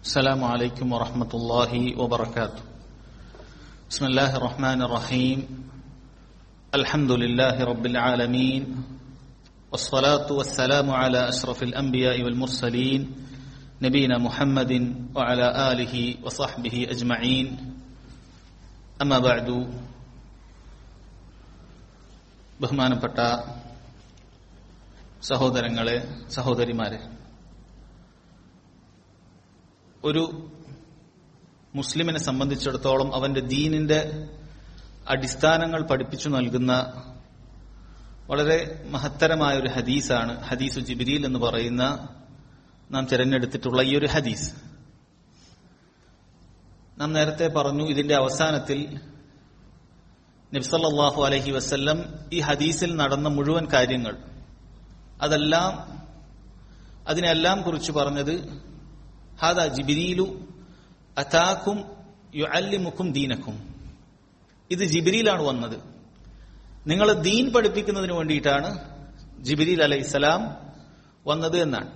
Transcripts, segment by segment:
السلام عليكم ورحمة الله وبركاته بسم الله الرحمن الرحيم الحمد لله رب العالمين والصلاة والسلام على أشرف الأنبياء والمرسلين نبينا محمد وعلى آله وصحبه أجمعين أما بعد ബഹുമാനപ്പെട്ട സഹോദരങ്ങളെ സഹോദരിമാരെ ഒരു മുസ്ലിമിനെ സംബന്ധിച്ചിടത്തോളം അവന്റെ ദീനിന്റെ അടിസ്ഥാനങ്ങൾ പഠിപ്പിച്ചു നൽകുന്ന വളരെ മഹത്തരമായ ഒരു ഹദീസാണ് ഹദീസ് ജിബിരിൽ എന്ന് പറയുന്ന നാം തിരഞ്ഞെടുത്തിട്ടുള്ള ഈ ഒരു ഹദീസ് നാം നേരത്തെ പറഞ്ഞു ഇതിന്റെ അവസാനത്തിൽ നബ്സല്ലാഹു അലഹി വസ്ല്ലം ഈ ഹദീസിൽ നടന്ന മുഴുവൻ കാര്യങ്ങൾ അതെല്ലാം അതിനെല്ലാം കുറിച്ച് പറഞ്ഞത് ഹാദാ ജിബിരിയിലു അതാക്കും യുഅല്ലിമുക്കും ദീനക്കും ഇത് ജിബിരിയിലാണ് വന്നത് നിങ്ങൾ ദീൻ പഠിപ്പിക്കുന്നതിന് വേണ്ടിയിട്ടാണ് ജിബിരിൽ അലൈഹിസ്സലാം വന്നത് എന്നാണ്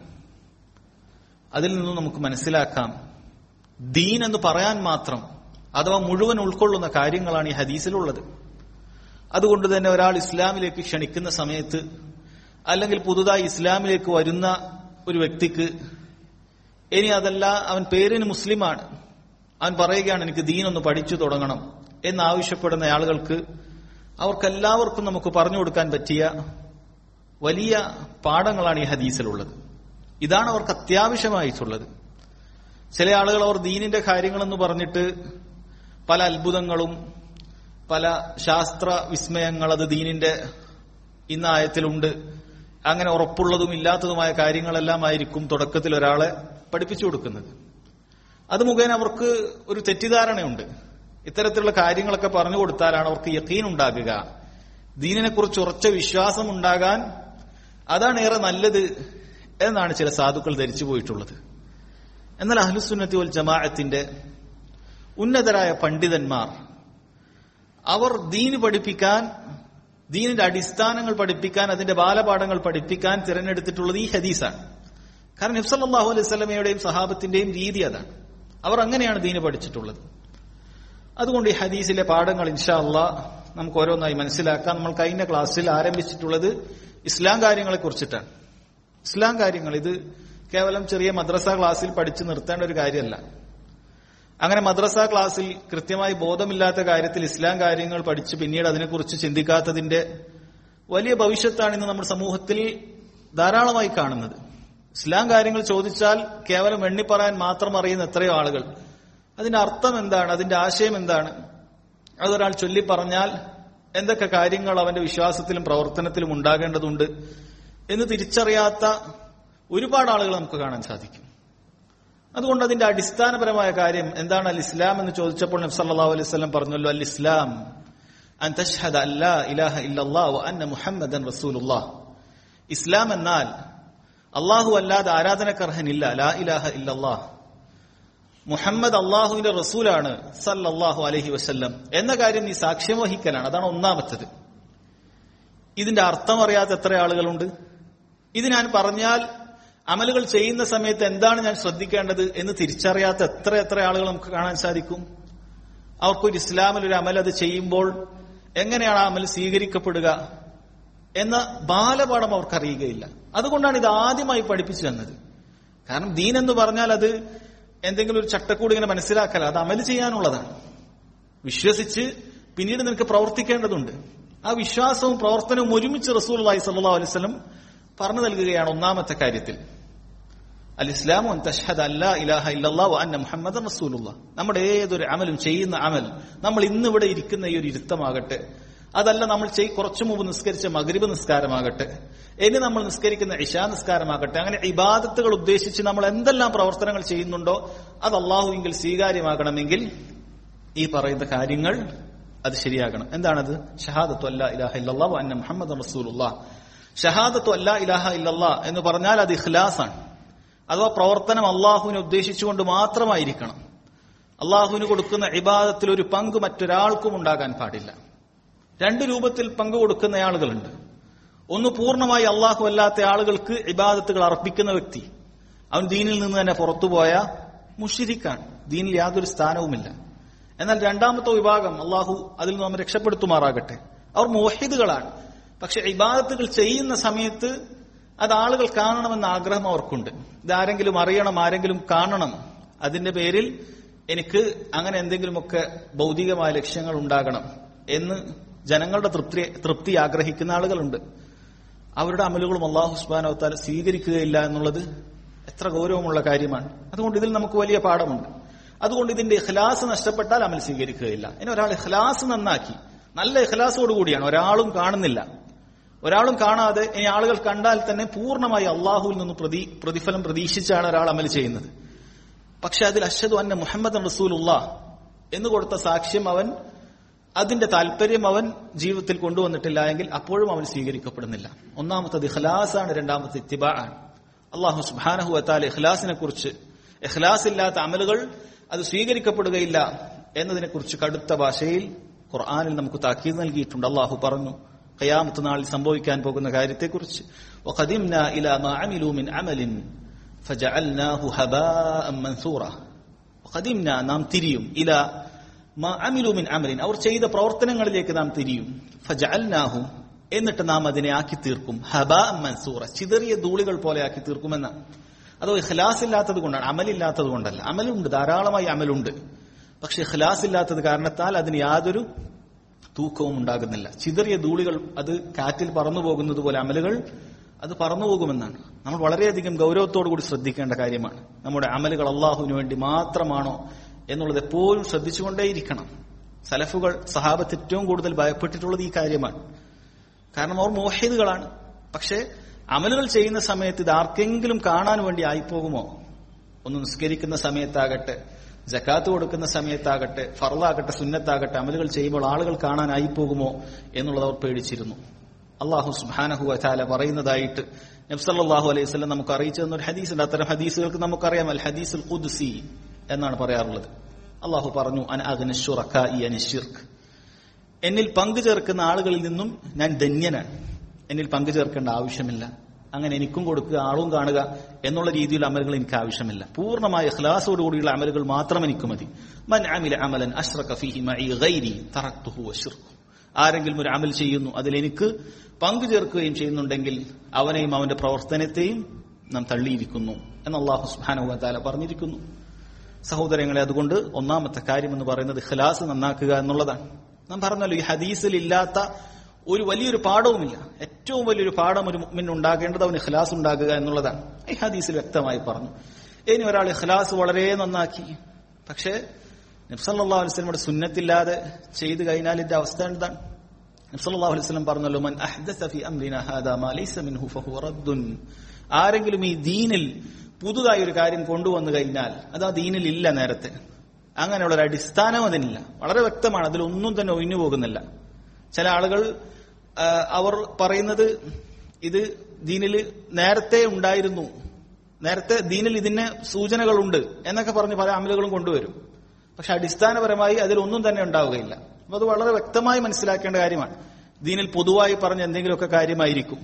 അതിൽ നിന്നും നമുക്ക് മനസ്സിലാക്കാം ദീൻ എന്ന് പറയാൻ മാത്രം അഥവാ മുഴുവൻ ഉൾക്കൊള്ളുന്ന കാര്യങ്ങളാണ് ഈ ഹദീസിലുള്ളത് അതുകൊണ്ട് തന്നെ ഒരാൾ ഇസ്ലാമിലേക്ക് ക്ഷണിക്കുന്ന സമയത്ത് അല്ലെങ്കിൽ പുതുതായി ഇസ്ലാമിലേക്ക് വരുന്ന ഒരു വ്യക്തിക്ക് ഇനി അതല്ല അവൻ പേരിന് മുസ്ലിമാണ് അവൻ പറയുകയാണ് എനിക്ക് ദീനൊന്ന് പഠിച്ചു തുടങ്ങണം എന്നാവശ്യപ്പെടുന്ന ആളുകൾക്ക് അവർക്കെല്ലാവർക്കും നമുക്ക് പറഞ്ഞു കൊടുക്കാൻ പറ്റിയ വലിയ പാഠങ്ങളാണ് ഈ ഹദീസിലുള്ളത് ഇതാണ് അവർക്ക് അത്യാവശ്യമായിട്ടുള്ളത് ചില ആളുകൾ അവർ ദീനിന്റെ കാര്യങ്ങളെന്ന് പറഞ്ഞിട്ട് പല അത്ഭുതങ്ങളും പല ശാസ്ത്ര വിസ്മയങ്ങൾ അത് ദീനിന്റെ ഇന്നായത്തിലുണ്ട് അങ്ങനെ ഉറപ്പുള്ളതും ഇല്ലാത്തതുമായ കാര്യങ്ങളെല്ലാം ആയിരിക്കും തുടക്കത്തിൽ ഒരാളെ പഠിപ്പിച്ചു കൊടുക്കുന്നത് അത് മുഖേന അവർക്ക് ഒരു തെറ്റിദ്ധാരണയുണ്ട് ഇത്തരത്തിലുള്ള കാര്യങ്ങളൊക്കെ പറഞ്ഞു കൊടുത്താലാണ് അവർക്ക് യക്കീൻ ഉണ്ടാകുക ദീനിനെ കുറിച്ച് ഉറച്ച വിശ്വാസം ഉണ്ടാകാൻ അതാണ് ഏറെ നല്ലത് എന്നാണ് ചില സാധുക്കൾ ധരിച്ചു പോയിട്ടുള്ളത് എന്നാൽ അഹ്ലുസുന്നത്തി വൽ ജമാഅത്തിന്റെ ഉന്നതരായ പണ്ഡിതന്മാർ അവർ ദീന് പഠിപ്പിക്കാൻ ദീനിന്റെ അടിസ്ഥാനങ്ങൾ പഠിപ്പിക്കാൻ അതിന്റെ ബാലപാഠങ്ങൾ പഠിപ്പിക്കാൻ തിരഞ്ഞെടുത്തിട്ടുള്ളത് ഈ ഹദീസാണ് കാരണം നബ്സല്ലാഹു അലൈഹി സ്വലമയുടെയും സഹാബത്തിന്റെയും രീതി അതാണ് അവർ അങ്ങനെയാണ് ദീന് പഠിച്ചിട്ടുള്ളത് അതുകൊണ്ട് ഈ ഹദീസിലെ പാഠങ്ങൾ ഇൻഷാ അള്ളാ നമുക്ക് ഓരോന്നായി മനസ്സിലാക്കാം നമ്മൾ കഴിഞ്ഞ ക്ലാസ്സിൽ ആരംഭിച്ചിട്ടുള്ളത് ഇസ്ലാം കാര്യങ്ങളെ കുറിച്ചിട്ടാണ് ഇസ്ലാം കാര്യങ്ങൾ ഇത് കേവലം ചെറിയ മദ്രസ ക്ലാസ്സിൽ പഠിച്ചു നിർത്തേണ്ട ഒരു കാര്യമല്ല അങ്ങനെ മദ്രസ ക്ലാസ്സിൽ കൃത്യമായി ബോധമില്ലാത്ത കാര്യത്തിൽ ഇസ്ലാം കാര്യങ്ങൾ പഠിച്ച് പിന്നീട് അതിനെക്കുറിച്ച് ചിന്തിക്കാത്തതിന്റെ വലിയ ഭവിഷ്യത്താണ് ഇന്ന് നമ്മുടെ സമൂഹത്തിൽ ധാരാളമായി കാണുന്നത് ഇസ്ലാം കാര്യങ്ങൾ ചോദിച്ചാൽ കേവലം എണ്ണിപ്പറയാൻ മാത്രം അറിയുന്ന എത്രയോ ആളുകൾ അതിന്റെ അർത്ഥം എന്താണ് അതിന്റെ ആശയം എന്താണ് അതൊരാൾ ചൊല്ലി പറഞ്ഞാൽ എന്തൊക്കെ കാര്യങ്ങൾ അവന്റെ വിശ്വാസത്തിലും പ്രവർത്തനത്തിലും ഉണ്ടാകേണ്ടതുണ്ട് എന്ന് തിരിച്ചറിയാത്ത ഒരുപാട് ആളുകൾ നമുക്ക് കാണാൻ സാധിക്കും അതുകൊണ്ട് അതിന്റെ അടിസ്ഥാനപരമായ കാര്യം എന്താണ് അൽ ഇസ്ലാം എന്ന് ചോദിച്ചപ്പോൾ നബ്സല്ലാ അലൈഹി സ്വലം പറഞ്ഞല്ലോ അൽ ഇസ്ലാം അൻ തഷ്ഹദ അല്ലാ ഇലാഹ ഇല്ലല്ലാഹ് വ അന്ന മുഹമ്മദൻ റസൂലുള്ളാഹ് ഇസ്ലാം എന്നാൽ അള്ളാഹു അല്ലാതെ ആരാധനക്കർഹനില്ല ലാ ഇലാഹ ഇല്ലല്ലാഹ് മുഹമ്മദ് അള്ളാഹുവിന്റെ റസൂലാണ് സല്ലല്ലാഹു അലൈഹി വസല്ലം എന്ന കാര്യം നീ സാക്ഷ്യം വഹിക്കലാണ് അതാണ് ഒന്നാമത്തത് ഇതിന്റെ അർത്ഥം അറിയാത്ത എത്ര ആളുകളുണ്ട് ഇത് ഞാൻ പറഞ്ഞാൽ അമലുകൾ ചെയ്യുന്ന സമയത്ത് എന്താണ് ഞാൻ ശ്രദ്ധിക്കേണ്ടത് എന്ന് തിരിച്ചറിയാത്ത എത്ര എത്ര ആളുകൾ നമുക്ക് കാണാൻ സാധിക്കും അവർക്കൊരു ഇസ്ലാമിൽ ഒരു അമൽ അത് ചെയ്യുമ്പോൾ എങ്ങനെയാണ് ആ അമൽ സ്വീകരിക്കപ്പെടുക എന്ന ബാലപാഠം അവർക്ക് അറിയുകയില്ല അതുകൊണ്ടാണ് ഇത് ആദ്യമായി പഠിപ്പിച്ചു തന്നത് കാരണം ദീൻ എന്ന് പറഞ്ഞാൽ അത് എന്തെങ്കിലും ഒരു ചട്ടക്കൂട് ഇങ്ങനെ മനസ്സിലാക്കല അത് അമൽ ചെയ്യാനുള്ളതാണ് വിശ്വസിച്ച് പിന്നീട് നിനക്ക് പ്രവർത്തിക്കേണ്ടതുണ്ട് ആ വിശ്വാസവും പ്രവർത്തനവും ഒരുമിച്ച് റസൂൽ അലൈഹി സല്ലാ അലൈവലം പറഞ്ഞു നൽകുകയാണ് ഒന്നാമത്തെ കാര്യത്തിൽ അൽ ഇസ്ലാമു തഷ്ഹദ് അല്ലാ ഇലാഹ ഇല്ലല്ലാ അന്ന മുഹമ്മദ് റസൂലുള്ള നമ്മുടെ ഏതൊരു അമലും ചെയ്യുന്ന അമൽ നമ്മൾ ഇന്ന് ഇവിടെ ഇരിക്കുന്ന ഈ ഒരു ഇരുത്തമാകട്ടെ അതല്ല നമ്മൾ ചെയ് കുറച്ചു മുമ്പ് നിസ്കരിച്ച മഗ്രിബ് നിസ്കാരമാകട്ടെ ഇനി നമ്മൾ നിസ്കരിക്കുന്ന ഇഷാ നിസ്കാരമാകട്ടെ അങ്ങനെ ഇബാദത്തുകൾ ഉദ്ദേശിച്ച് നമ്മൾ എന്തെല്ലാം പ്രവർത്തനങ്ങൾ ചെയ്യുന്നുണ്ടോ അത് അള്ളാഹുവിങ്കിൽ സ്വീകാര്യമാകണമെങ്കിൽ ഈ പറയുന്ന കാര്യങ്ങൾ അത് ശരിയാകണം എന്താണത് ഷഹാദത്തു അല്ലാ ഇലാഹ ഇല്ലല്ലാ അന്ന മുഹമ്മദ് റസൂലുള്ള ഷഹാദത്തു അല്ലാ ഇലാഹ ഇല്ലല്ലാ എന്ന് പറഞ്ഞാൽ അത് ഇഖ്ലാസാണ് അഥവാ പ്രവർത്തനം അള്ളാഹുവിനെ ഉദ്ദേശിച്ചുകൊണ്ട് മാത്രമായിരിക്കണം അള്ളാഹുവിന് കൊടുക്കുന്ന ഇബാദത്തിൽ ഒരു പങ്ക് മറ്റൊരാൾക്കും ഉണ്ടാകാൻ പാടില്ല രണ്ട് രൂപത്തിൽ പങ്ക് കൊടുക്കുന്ന ആളുകളുണ്ട് ഒന്ന് പൂർണ്ണമായി അള്ളാഹു അല്ലാത്ത ആളുകൾക്ക് ഇബാദത്തുകൾ അർപ്പിക്കുന്ന വ്യക്തി അവൻ ദീനിൽ നിന്ന് തന്നെ പുറത്തുപോയ മുഷിരിക്കാണ് ദീനിൽ യാതൊരു സ്ഥാനവുമില്ല എന്നാൽ രണ്ടാമത്തെ വിഭാഗം അള്ളാഹു അതിൽ നിന്ന് നമ്മെ രക്ഷപ്പെടുത്തുമാറാകട്ടെ അവർ മോഹിദുകളാണ് പക്ഷെ ഇബാദത്തുകൾ ചെയ്യുന്ന സമയത്ത് അത് ആളുകൾ കാണണമെന്ന ആഗ്രഹം അവർക്കുണ്ട് ഇതാരെങ്കിലും അറിയണം ആരെങ്കിലും കാണണം അതിന്റെ പേരിൽ എനിക്ക് അങ്ങനെ എന്തെങ്കിലുമൊക്കെ ഭൗതികമായ ലക്ഷ്യങ്ങൾ ഉണ്ടാകണം എന്ന് ജനങ്ങളുടെ തൃപ്തി തൃപ്തി ആഗ്രഹിക്കുന്ന ആളുകളുണ്ട് അവരുടെ അമലുകളും അള്ളാഹു സുബാനവത്താല സ്വീകരിക്കുകയില്ല എന്നുള്ളത് എത്ര ഗൗരവമുള്ള കാര്യമാണ് അതുകൊണ്ട് ഇതിൽ നമുക്ക് വലിയ പാഠമുണ്ട് അതുകൊണ്ട് ഇതിന്റെ ഇഖ്ലാസ് നഷ്ടപ്പെട്ടാൽ അമൽ സ്വീകരിക്കുകയില്ല ഇനി ഒരാൾ ഇഖ്ലാസ് നന്നാക്കി നല്ല ഇഖ്ലാസോടുകൂടിയാണ് ഒരാളും കാണുന്നില്ല ഒരാളും കാണാതെ ഇനി ആളുകൾ കണ്ടാൽ തന്നെ പൂർണ്ണമായി അള്ളാഹുവിൽ നിന്ന് പ്രതി പ്രതിഫലം പ്രതീക്ഷിച്ചാണ് ഒരാൾ അമൽ ചെയ്യുന്നത് പക്ഷെ അതിൽ അഷദു അന്ന മുഹമ്മദ് റസൂലുള്ള എന്ന് കൊടുത്ത സാക്ഷ്യം അവൻ അതിന്റെ താല്പര്യം അവൻ ജീവിതത്തിൽ കൊണ്ടുവന്നിട്ടില്ല എങ്കിൽ അപ്പോഴും അവൻ സ്വീകരിക്കപ്പെടുന്നില്ല ഒന്നാമത്തത് ഇഖ്ലാസാണ് രണ്ടാമത്തെ ഇത്തിബാ ആണ് അള്ളാഹു സുബാനഹു അത്താൽ ഇഖ്ലാസിനെ കുറിച്ച് ഇഖ്ലാസ് ഇല്ലാത്ത അമലുകൾ അത് സ്വീകരിക്കപ്പെടുകയില്ല എന്നതിനെ കുറിച്ച് കടുത്ത ഭാഷയിൽ ഖുർആാനിൽ നമുക്ക് താക്കീത് നൽകിയിട്ടുണ്ട് അള്ളാഹു പറഞ്ഞു ഖയാമത്ത് നാളിൽ സംഭവിക്കാൻ പോകുന്ന കാര്യത്തെക്കുറിച്ച് وقدمنا إلى ما عملوا من عمل فجعلناه هباء منثورا وقدمنا നാം തിരിയും ഇല മാ അമിലു മിൻ അമലിൻ അവർ ചെയ്ത പ്രവർത്തനങ്ങളിലേക്ക് നാം തിരിയും ഫജഅൽനാഹു എന്നിട്ട് നാം അതിനെ ആക്കി തീർക്കും ഹബാ മൻസൂറ ചിതറിയ ധൂളികൾ പോലെ ആക്കി തീർക്കുമെന്ന അതോ ഇഖ്ലാസ് ഇല്ലാത്തത് കൊണ്ടാണ് അമലില്ലാത്തത് കൊണ്ടല്ല അമലുണ്ട് ധാരാളമായി അമലുണ്ട് പക്ഷെ ഇഖ്ലാസ് ഇല്ലാത്തത് കാരണത്താൽ അതിന് യാതൊരു തൂക്കവും ഉണ്ടാകുന്നില്ല ചിതറിയ ധൂളികൾ അത് കാറ്റിൽ പറന്നു പോകുന്നത് പോലെ അമലുകൾ അത് പറന്നു പോകുമെന്നാണ് നമ്മൾ വളരെയധികം ഗൗരവത്തോടു കൂടി ശ്രദ്ധിക്കേണ്ട കാര്യമാണ് നമ്മുടെ അമലുകൾ അള്ളാഹുവിന് വേണ്ടി മാത്രമാണോ എന്നുള്ളത് എപ്പോഴും ശ്രദ്ധിച്ചുകൊണ്ടേയിരിക്കണം സലഫുകൾ സഹാബത്ത് ഏറ്റവും കൂടുതൽ ഭയപ്പെട്ടിട്ടുള്ളത് ഈ കാര്യമാണ് കാരണം അവർ മോഹിദുകളാണ് പക്ഷേ അമലുകൾ ചെയ്യുന്ന സമയത്ത് ഇത് ആർക്കെങ്കിലും കാണാൻ വേണ്ടി ആയിപ്പോകുമോ ഒന്ന് നിസ്കരിക്കുന്ന സമയത്താകട്ടെ ജക്കാത്ത് കൊടുക്കുന്ന സമയത്താകട്ടെ ഫറലാകട്ടെ സുന്നത്താകട്ടെ അമലുകൾ ചെയ്യുമ്പോൾ ആളുകൾ കാണാനായി പോകുമോ എന്നുള്ളത് അവർ പേടിച്ചിരുന്നു അള്ളാഹു സുബാനഹു അചാല പറയുന്നതായിട്ട് നബ്സല്ലാഹു അലൈഹി വസ്ലം നമുക്ക് അറിയിച്ചു തന്നൊരു ഹദീസുണ്ട് അത്തരം ഹദീസുകൾക്ക് നമുക്കറിയാം അൽ ഹദീസുൽ ഖുദ്സി എന്നാണ് പറയാറുള്ളത് അള്ളാഹു പറഞ്ഞു അൻ അഗ്നഷുർക്ക് എന്നിൽ പങ്കു ചേർക്കുന്ന ആളുകളിൽ നിന്നും ഞാൻ ധന്യനാണ് എന്നിൽ പങ്കു ചേർക്കേണ്ട ആവശ്യമില്ല അങ്ങനെ എനിക്കും കൊടുക്കുക ആളും കാണുക എന്നുള്ള രീതിയിൽ അമലുകൾ എനിക്ക് ആവശ്യമില്ല പൂർണ്ണമായ ഇഖ്ലാസോടുകൂടിയുള്ള അമലുകൾ മാത്രം എനിക്ക് മതി മൻ അമില അമലൻ അഷ്റഖ ഫീഹി മഇ ഗൈരി തറക്തുഹു വശിർക്കു ആരെങ്കിലും ഒരു അമൽ ചെയ്യുന്നു അതിൽ എനിക്ക് പങ്കു ചേർക്കുകയും ചെയ്യുന്നുണ്ടെങ്കിൽ അവനെയും അവന്റെ പ്രവർത്തനത്തെയും നാം തള്ളിയിരിക്കുന്നു എന്ന് അള്ളാഹു സുബ്ഹാനഹു വതആല പറഞ്ഞിരിക്കുന്നു സഹോദരങ്ങളെ അതുകൊണ്ട് ഒന്നാമത്തെ കാര്യം എന്ന് പറയുന്നത് ഖലാസ് നന്നാക്കുക എന്നുള്ളതാണ് നാം പറഞ്ഞല്ലോ ഈ ഹദീസിൽ ഇല്ലാത്ത ഒരു വലിയൊരു പാഠവുമില്ല ഏറ്റവും വലിയൊരു പാഠം ഒരു മുഅ്മിൻ ഉണ്ടാകേണ്ടത് അവന് ഇഖ്ലാസ് ഉണ്ടാകുക എന്നുള്ളതാണ് ഈ ഹദീസിൽ വ്യക്തമായി പറഞ്ഞു ഇനി ഒരാൾ ഇഖ്ലാസ് വളരെ നന്നാക്കി പക്ഷേ നബ്സല്ലാ അലുസ്ലമിയുടെ സുന്നത്തില്ലാതെ ചെയ്തു കഴിഞ്ഞാൽ ഇതിന്റെ അവസ്ഥ എന്താണ് നബ്സല്ലാ അലുസ്ലം പറഞ്ഞല്ലോ മൻ അഹ്ദസ ഫി അംരിന ഹാദാ മാ ലൈസ മിൻഹു ഫഹുവ റദ്ദുൻ ആരെങ്കിലും ഈ ദീനിൽ പുതുതായി ഒരു കാര്യം കൊണ്ടുവന്നു കഴിഞ്ഞാൽ അത് ആ ദീനിൽ ഇല്ല നേരത്തെ അങ്ങനെയുള്ള ഒരു അടിസ്ഥാനം അതിനില്ല വളരെ വ്യക്തമാണ് അതിലൊന്നും തന്നെ ഒഴിഞ്ഞു പോകുന്നില്ല ചില ആളുകൾ ആ, അവർ പറയുന്നത് ഇത് ദീനിൽ നേരത്തെ ഉണ്ടായിരുന്നു നേരത്തെ ദീനിൽ ഇതിന് സൂചനകളുണ്ട് എന്നൊക്കെ പറഞ്ഞ് പല അമലുകളും കൊണ്ടുവരും പക്ഷെ അടിസ്ഥാനപരമായി അതിലൊന്നും തന്നെ ഉണ്ടാവുകയില്ല അപ്പൊ അത് വളരെ വ്യക്തമായി മനസ്സിലാക്കേണ്ട കാര്യമാണ് ദീനിൽ പൊതുവായി പറഞ്ഞ എന്തെങ്കിലുമൊക്കെ കാര്യമായിരിക്കും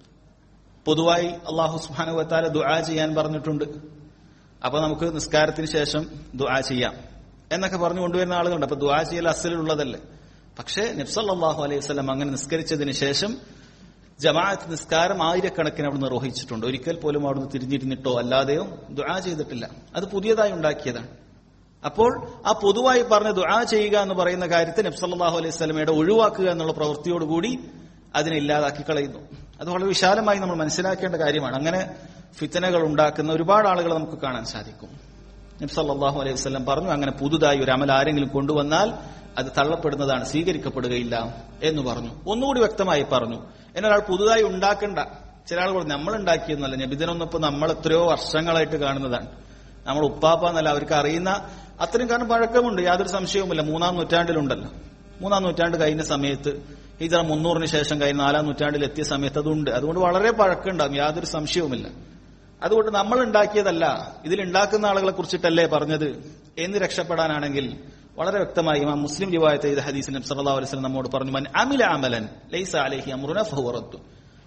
പൊതുവായി അള്ളാഹു സുബാനു വത്താല ദുആ ചെയ്യാൻ പറഞ്ഞിട്ടുണ്ട് അപ്പൊ നമുക്ക് നിസ്കാരത്തിന് ശേഷം ദുആ ചെയ്യാം എന്നൊക്കെ പറഞ്ഞു കൊണ്ടുവരുന്ന ആളുകളുണ്ട് അപ്പൊ ദുആ ചെയ്യൽ അസലുള്ളതല്ലേ പക്ഷേ നബ്സല്ലാഹു അലൈഹി വസ്ലം അങ്ങനെ നിസ്കരിച്ചതിന് ശേഷം ജമാഅത്ത് നിസ്കാരം ആയിരക്കണക്കിന് അവിടെ നിർവഹിച്ചിട്ടുണ്ട് ഒരിക്കൽ പോലും അവിടുന്ന് തിരിഞ്ഞിരുന്നിട്ടോ അല്ലാതെയോ ദുആ ചെയ്തിട്ടില്ല അത് പുതിയതായി ഉണ്ടാക്കിയതാണ് അപ്പോൾ ആ പൊതുവായി പറഞ്ഞ ദുആ ചെയ്യുക എന്ന് പറയുന്ന കാര്യത്തെ നബ്സല്ലാഹു അലൈഹി സ്വലമയുടെ ഒഴിവാക്കുക എന്നുള്ള പ്രവൃത്തിയോടുകൂടി അതിനെ ഇല്ലാതാക്കി കളയുന്നു അത് വളരെ വിശാലമായി നമ്മൾ മനസ്സിലാക്കേണ്ട കാര്യമാണ് അങ്ങനെ ഫിത്തനകൾ ഉണ്ടാക്കുന്ന ഒരുപാട് ആളുകൾ നമുക്ക് കാണാൻ സാധിക്കും നബ്സല്ലാഹു അലൈഹി വസ്ലം പറഞ്ഞു അങ്ങനെ പുതുതായി ഒരു അമൽ ആരെങ്കിലും കൊണ്ടുവന്നാൽ അത് തള്ളപ്പെടുന്നതാണ് സ്വീകരിക്കപ്പെടുകയില്ല എന്ന് പറഞ്ഞു ഒന്നുകൂടി വ്യക്തമായി പറഞ്ഞു എന്നൊരാൾ പുതുതായി ഉണ്ടാക്കേണ്ട ചില ആളുകൾ നമ്മൾ ഉണ്ടാക്കിയെന്നല്ല നബിദിനൊന്നിപ്പോ നമ്മൾ എത്രയോ വർഷങ്ങളായിട്ട് കാണുന്നതാണ് നമ്മൾ ഉപ്പാപ്പ എന്നല്ല അവർക്ക് അറിയുന്ന അത്രയും കാരണം പഴക്കമുണ്ട് യാതൊരു സംശയവുമില്ല മൂന്നാം നൂറ്റാണ്ടിലുണ്ടല്ലോ മൂന്നാം നൂറ്റാണ്ട് കഴിഞ്ഞ സമയത്ത് ഹിജറ മുന്നൂറിന് ശേഷം കഴിഞ്ഞ നാലാം നൂറ്റാണ്ടിൽ എത്തിയ സമയത്ത് അതുണ്ട് അതുകൊണ്ട് വളരെ പഴക്കമുണ്ടാകും യാതൊരു സംശയവുമില്ല അതുകൊണ്ട് നമ്മൾ ഉണ്ടാക്കിയതല്ല ഇതിൽ ഉണ്ടാക്കുന്ന ആളുകളെ കുറിച്ചിട്ടല്ലേ പറഞ്ഞത് എന്ന് രക്ഷപ്പെടാനാണെങ്കിൽ വളരെ വ്യക്തമായി ഇമാം മുസ്ലിം റിവായത്ത് ചെയ്ത ഹദീസിൽ നബി സല്ലല്ലാഹു അലൈഹി വസല്ലം നമ്മോട് പറഞ്ഞു മൻ അമില അമലൻ ലൈസ അലൈഹി അംറുന ഫഹുവ റദ്ദു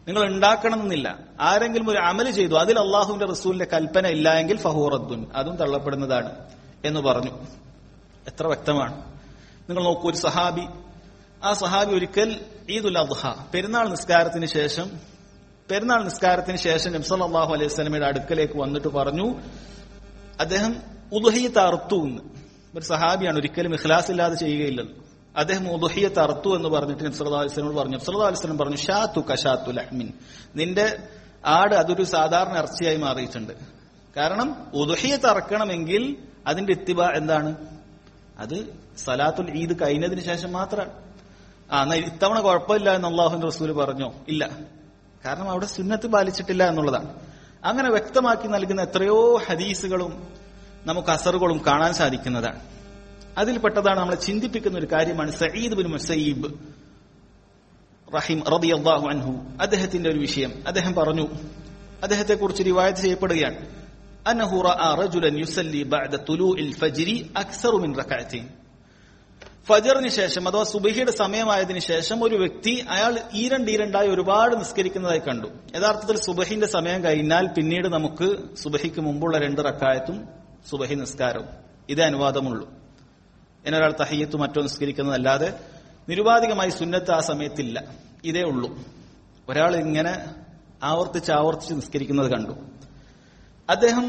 നിങ്ങൾ ഉണ്ടാക്കണമെന്നില്ല ആരെങ്കിലും ഒരു അമല് ചെയ്തു അതിൽ അള്ളാഹുവിന്റെ റസൂലിന്റെ കൽപ്പന ഇല്ല എങ്കിൽ ഫഹൂറദ്ദുൻ അതും തള്ളപ്പെടുന്നതാണ് എന്ന് പറഞ്ഞു എത്ര വ്യക്തമാണ് നിങ്ങൾ നോക്കൂ ഒരു സഹാബി ആ സഹാബി ഒരിക്കൽ ഈദുൽ അദ്ഹ പെരുന്നാൾ നിസ്കാരത്തിന് ശേഷം പെരുന്നാൾ നിസ്കാരത്തിന് ശേഷം നബ്സല്ലാഹു അലൈഹി സ്വലമയുടെ അടുക്കലേക്ക് വന്നിട്ട് പറഞ്ഞു അദ്ദേഹം ഉദുഹിയത്ത് അറുത്തു എന്ന് ഒരു സഹാബിയാണ് ഒരിക്കലും ഇഖ്ലാസ് ഇല്ലാതെ ചെയ്യുകയില്ലല്ലോ അദ്ദേഹം ഉദുഹിയത്ത് അറുത്തു എന്ന് പറഞ്ഞിട്ട് നബ്സല്ലാ അലൈഹി സ്വലമോട് പറഞ്ഞു നബ്സല്ലാ അലൈഹി സ്വലം പറഞ്ഞു ഷാത്തു കഷാത്തു ലഹ്മിൻ നിന്റെ ആട് അതൊരു സാധാരണ ഇറച്ചിയായി മാറിയിട്ടുണ്ട് കാരണം ഉദുഹിയത്ത് അറക്കണമെങ്കിൽ അതിന്റെ ഇത്തിബ എന്താണ് അത് സലാത്തുൽ ഈദ് കഴിഞ്ഞതിന് ശേഷം മാത്രമാണ് ആ എന്നാ ഇത്തവണ കുഴപ്പമില്ല എന്ന് അള്ളാഹുന്റെ റസൂല് പറഞ്ഞോ ഇല്ല കാരണം അവിടെ സുന്നത്ത് പാലിച്ചിട്ടില്ല എന്നുള്ളതാണ് അങ്ങനെ വ്യക്തമാക്കി നൽകുന്ന എത്രയോ ഹദീസുകളും നമുക്ക് അസറുകളും കാണാൻ സാധിക്കുന്നതാണ് അതിൽപ്പെട്ടതാണ് നമ്മളെ ചിന്തിപ്പിക്കുന്ന ഒരു കാര്യമാണ് സയ്യിദ് ബിൻ മുസയ്യിബ് റഹിം റളിയല്ലാഹു അൻഹു അദ്ദേഹത്തിന്റെ ഒരു വിഷയം അദ്ദേഹം പറഞ്ഞു അദ്ദേഹത്തെ കുറിച്ച് റിവായത്ത് ചെയ്യപ്പെടുകയാണ് അന്നഹു റഅ റജുലൻ യുസല്ലി ബഅദ തുലൂഇൽ ഫജ്രി അക്സറു മിൻ റകഅത്തൈൻ ഫജറിന് ശേഷം അഥവാ സുബഹിയുടെ സമയമായതിനു ശേഷം ഒരു വ്യക്തി അയാൾ ഈരണ്ട് ഈരണ്ടായി ഒരുപാട് നിസ്കരിക്കുന്നതായി കണ്ടു യഥാർത്ഥത്തിൽ സുബഹിന്റെ സമയം കഴിഞ്ഞാൽ പിന്നീട് നമുക്ക് സുബഹിക്ക് മുമ്പുള്ള രണ്ട് റക്കായത്തും സുബഹി നിസ്കാരവും ഇതേ അനുവാദമുള്ളൂ എന്നൊരാൾ തഹയ്യത്തും മറ്റോ നിസ്കരിക്കുന്നതല്ലാതെ നിരുപാധികമായി സുന്നത്ത് ആ സമയത്തില്ല ഇതേ ഉള്ളൂ ഒരാൾ ഇങ്ങനെ ആവർത്തിച്ച് ആവർത്തിച്ച് നിസ്കരിക്കുന്നത് കണ്ടു അദ്ദേഹം